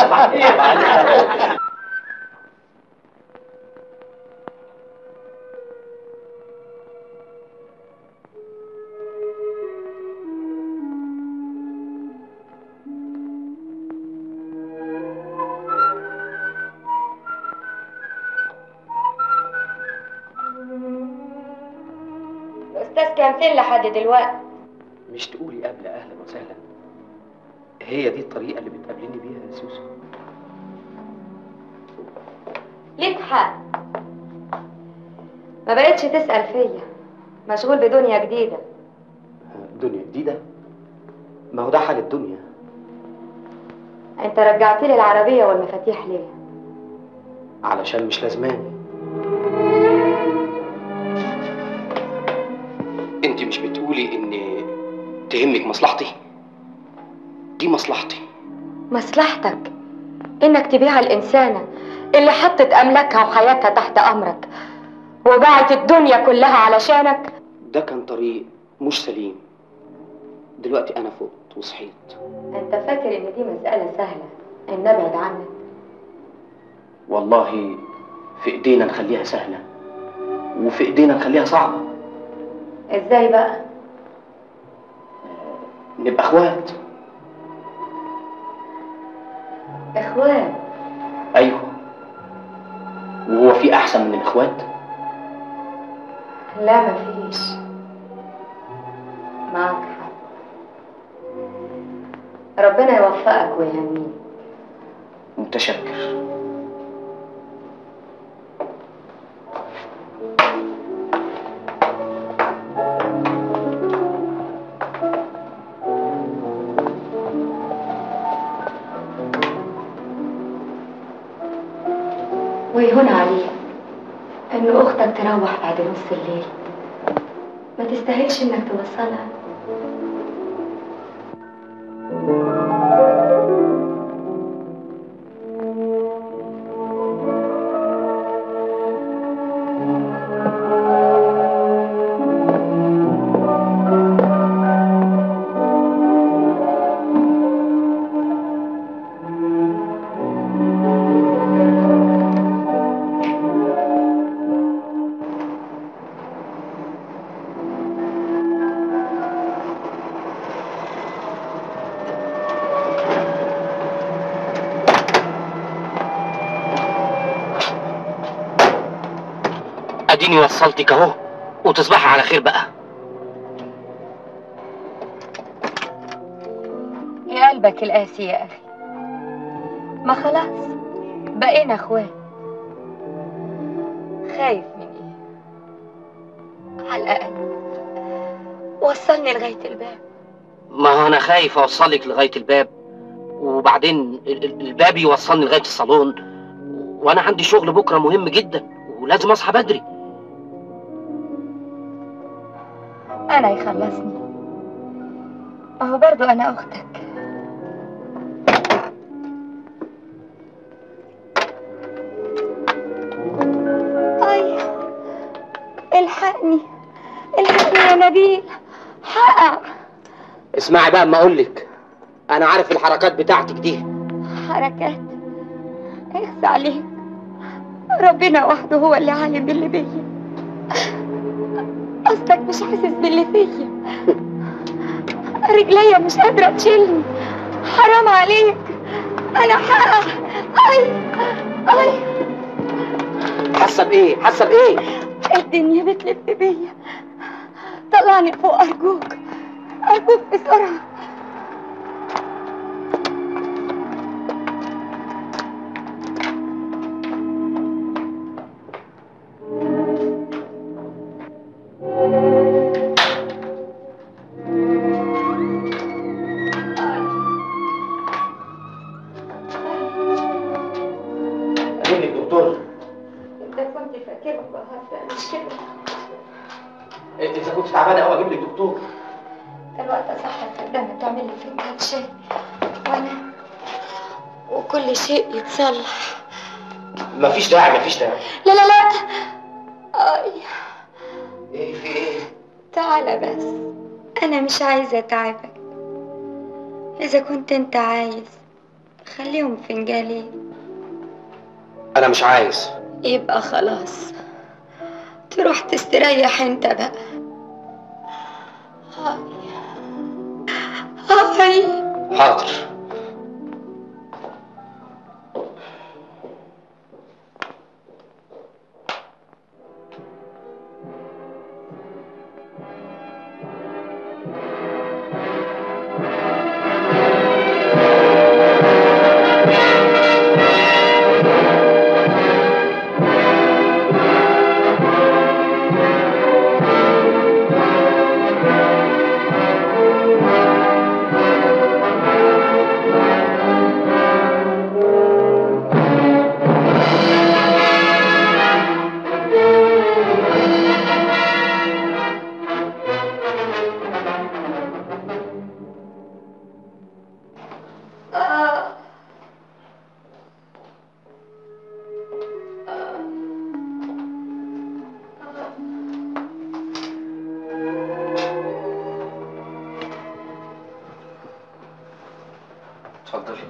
الاستاذ كان فين لحد دلوقتي مش تقولي قبل اهلا وسهلا هي دي الطريقه اللي بتقابليني بيها يا سوسو ليك حق ما بقتش تسأل فيا مشغول بدنيا جديدة دنيا جديده ما هو ده حال الدنيا انت رجعت لي العربية والمفاتيح ليه علشان مش لازماني انت مش بتقولي ان تهمك مصلحتي دي مصلحتي مصلحتك انك تبيع الانسانة اللي حطت املاكها وحياتها تحت امرك وباعت الدنيا كلها علشانك ده كان طريق مش سليم دلوقتي انا فقت وصحيت انت فاكر ان دي مسألة سهلة ان نبعد عنك والله في ايدينا نخليها سهله وفي ايدينا نخليها صعبه ازاي بقى نبقى اخوات اخوان ايوه وهو في احسن من الاخوات لا مفيش معك حق ربنا يوفقك ويهنيك متشكر ويهون عليك ان اختك تروح بعد نص الليل ما تستاهلش انك توصلها اديني وصلتك اهو وتصبحي على خير بقى يا قلبك القاسي يا أخي ما خلاص بقينا اخوات خايف من ايه على الأقل وصلني لغاية الباب ما هو انا خايف اوصلك لغايه الباب وبعدين ال- ال- الباب يوصلني لغايه الصالون وانا عندي شغل بكره مهم جدا ولازم اصحى بدري أنا يخلصني ما هو برضو أنا أختك أي الحقني الحقني يا نبيل حقق اسمعي بقى اما اقول لك انا عارف الحركات بتاعتك دي حركات اخس عليك ربنا وحده هو اللي عالم باللي بيا قصدك مش حاسس باللي فيا رجليا مش قادرة تشيلني حرام عليك أنا حقق أي أي حاسه بايه حاسه بايه الدنيا بتلف بيا طلعني فوق أرجوك أرجوك بسرعة اجيب لك دكتور أنت كنت فاكرني بهزر مش كده اذا كنت تعبانه قوي اجيب لك دكتور الوقت صح الخدامة تعمل لي فنجان شاي وأنا وكل شيء يتصلح مفيش داعي مفيش داعي لا لا لا أي ايه في ايه تعالى بس أنا مش عايزة أتعبك إذا كنت أنت عايز خليهم فنجانين انا مش عايز يبقى خلاص تروح تستريح انت بقى هاي هاي حاضر اتفضلي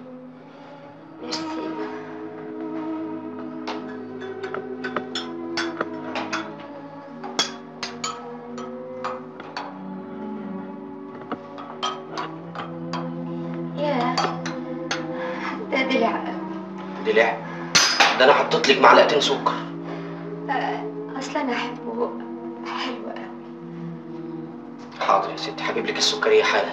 يا ده دلع دلع ده انا حطيت لك معلقتين سكر آه، اصلا انا احبه حلو قوي حاضر يا ستي هجيب لك السكريه حالا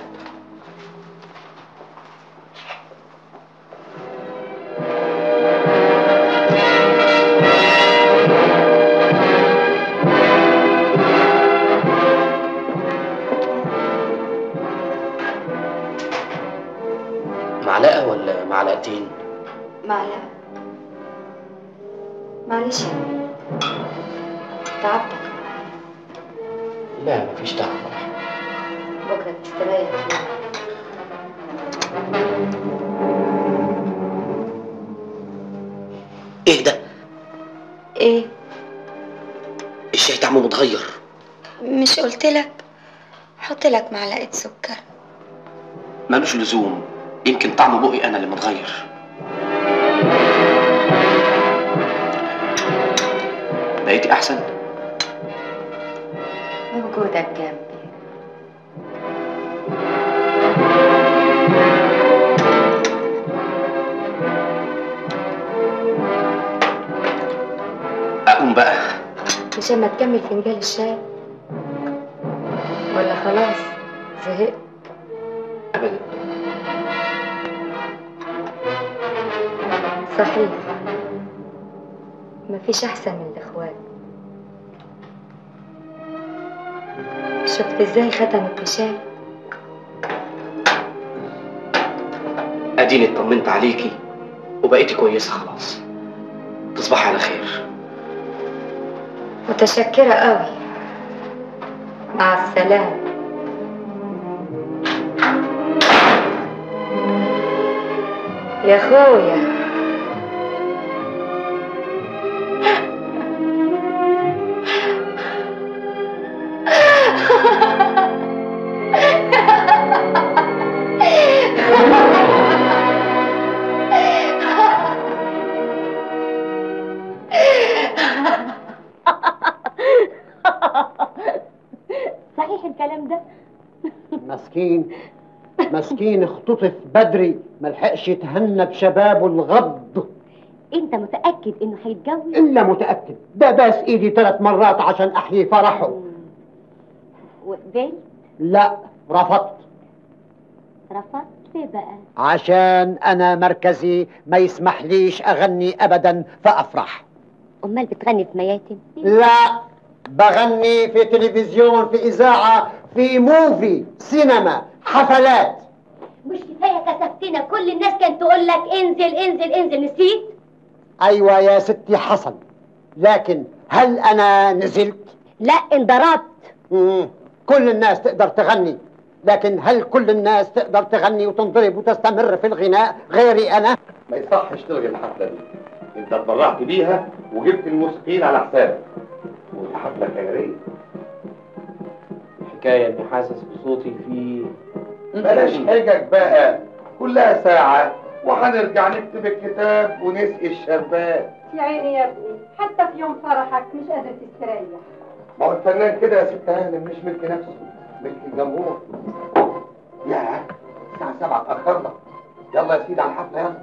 معلقه ولا معلقتين معلقة معلش تعبتك لا مفيش دعوه بكرة تستريح ايه ده ايه الشاي طعمه متغير مش قلت لك حط لك معلقة سكر ملوش لزوم يمكن طعم بقي انا اللي متغير بقيتي احسن وجودك جنبي اقوم بقى عشان ما تكمل فنجان الشاي ولا خلاص زهقت ابدا صحيح مفيش احسن من الاخوات شفت ازاي ختمت بشاي اديني اطمنت عليكي وبقيتي كويسه خلاص تصبحي على خير متشكرة قوي مع السلامة يا اخويا صحيح الكلام ده مسكين مسكين اختطف بدري ملحقش يتهنى بشبابه الغض انت متاكد انه هيتجوز الا متاكد ده باس ايدي ثلاث مرات عشان احيي فرحه وقبل لا رفضت رفضت ليه بقى عشان انا مركزي ما يسمحليش اغني ابدا فافرح امال بتغني في مياتم لا بغني في تلفزيون في اذاعه في موفي سينما حفلات مش كفايه كسفتنا كل الناس كانت تقول لك انزل انزل انزل نسيت ايوه يا ستي حصل لكن هل انا نزلت لا انضربت مم. كل الناس تقدر تغني لكن هل كل الناس تقدر تغني وتنضرب وتستمر في الغناء غيري انا ما يصحش تلغي الحفله دي انت اتبرعت بيها وجبت الموسيقيين على حسابك والحفله خيريه الحكايه اني حاسس بصوتي في بلاش حجج بقى كلها ساعه وهنرجع نكتب الكتاب ونسقي الشربات يا عيني يا ابني حتى في يوم فرحك مش قادر تستريح ما هو الفنان كده يا ست هانم مش ملك نفسه ملك الجمهور يا الساعة 7 اتأخرنا يلا يا سيدي على الحفلة يلا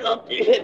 لطيف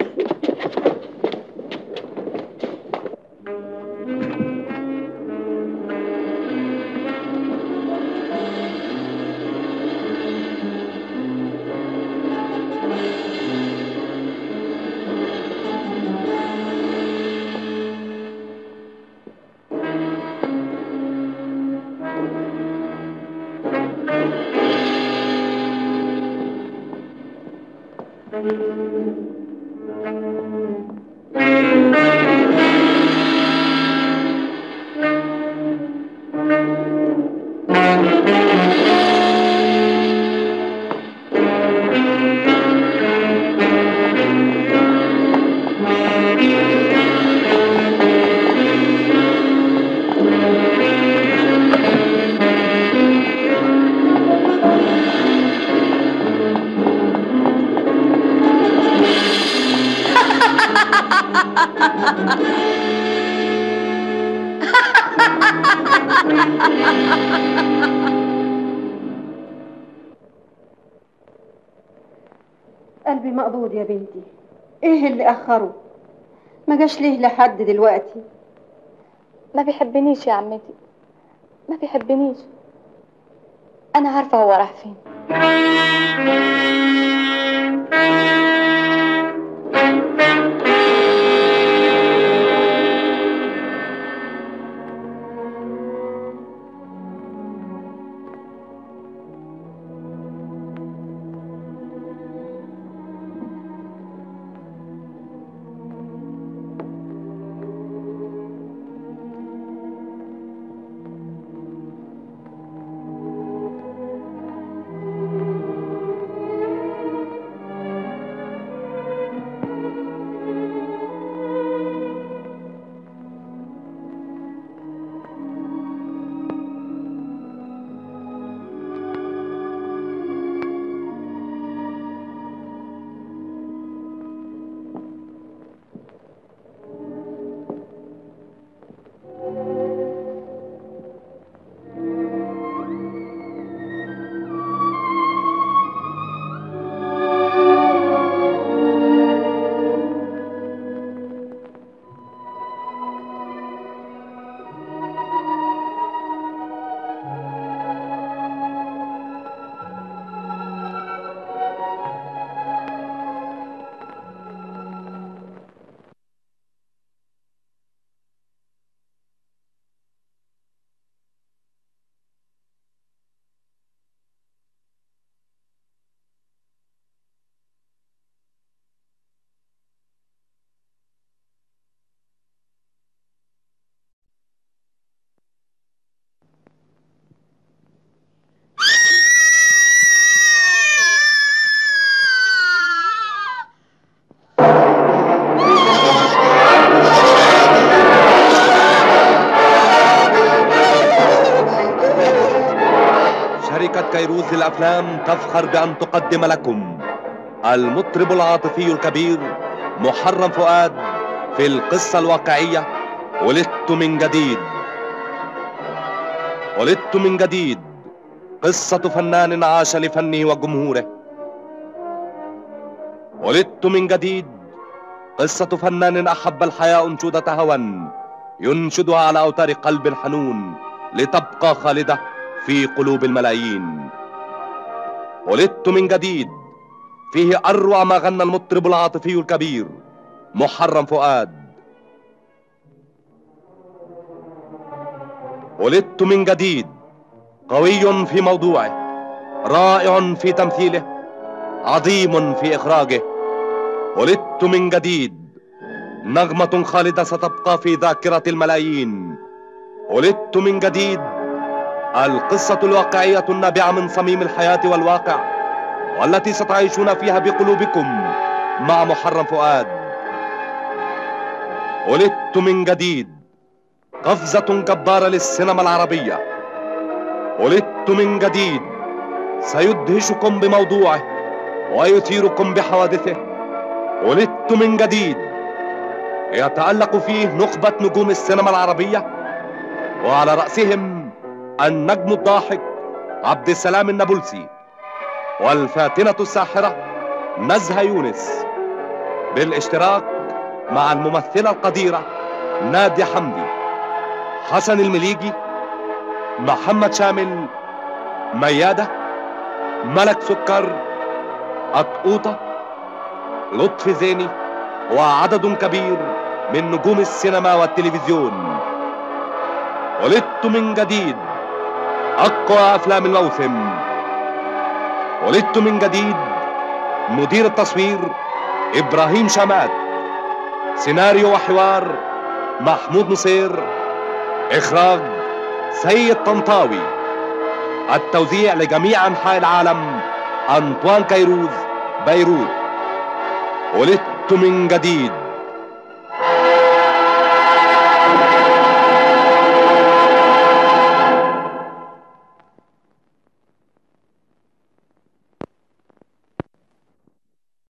قلبي مقبوض يا بنتي ايه اللي اخره ما جاش ليه لحد دلوقتي ما بيحبنيش يا عمتي ما بيحبنيش انا عارفه هو راح فين شركة كيروز للأفلام تفخر بأن تقدم لكم المطرب العاطفي الكبير محرم فؤاد في القصة الواقعية ولدت من جديد ولدت من جديد قصة فنان عاش لفنه وجمهوره ولدت من جديد قصة فنان أحب الحياة أنشودة هوى ينشدها على أوتار قلب حنون لتبقى خالدة في قلوب الملايين ولدت من جديد فيه أروع ما غنى المطرب العاطفي الكبير محرم فؤاد ولدت من جديد قوي في موضوعه رائع في تمثيله عظيم في إخراجه ولدت من جديد نغمة خالدة ستبقى في ذاكرة الملايين ولدت من جديد القصة الواقعية النابعة من صميم الحياة والواقع والتي ستعيشون فيها بقلوبكم مع محرم فؤاد ولدت من جديد قفزة جبارة للسينما العربية ولدت من جديد سيدهشكم بموضوعه ويثيركم بحوادثه ولدت من جديد يتألق فيه نخبة نجوم السينما العربية وعلى رأسهم النجم الضاحك عبد السلام النابلسي والفاتنة الساحرة نزهة يونس بالاشتراك مع الممثلة القديرة نادية حمدي حسن المليجي محمد شامل ميادة ملك سكر قطقوطة لطفي زيني وعدد كبير من نجوم السينما والتلفزيون ولدت من جديد أقوى أفلام الموسم ولدت من جديد مدير التصوير إبراهيم شمات سيناريو وحوار محمود نصير إخراج سيد طنطاوي التوزيع لجميع أنحاء العالم أنطوان كيروز بيروت ولدت من جديد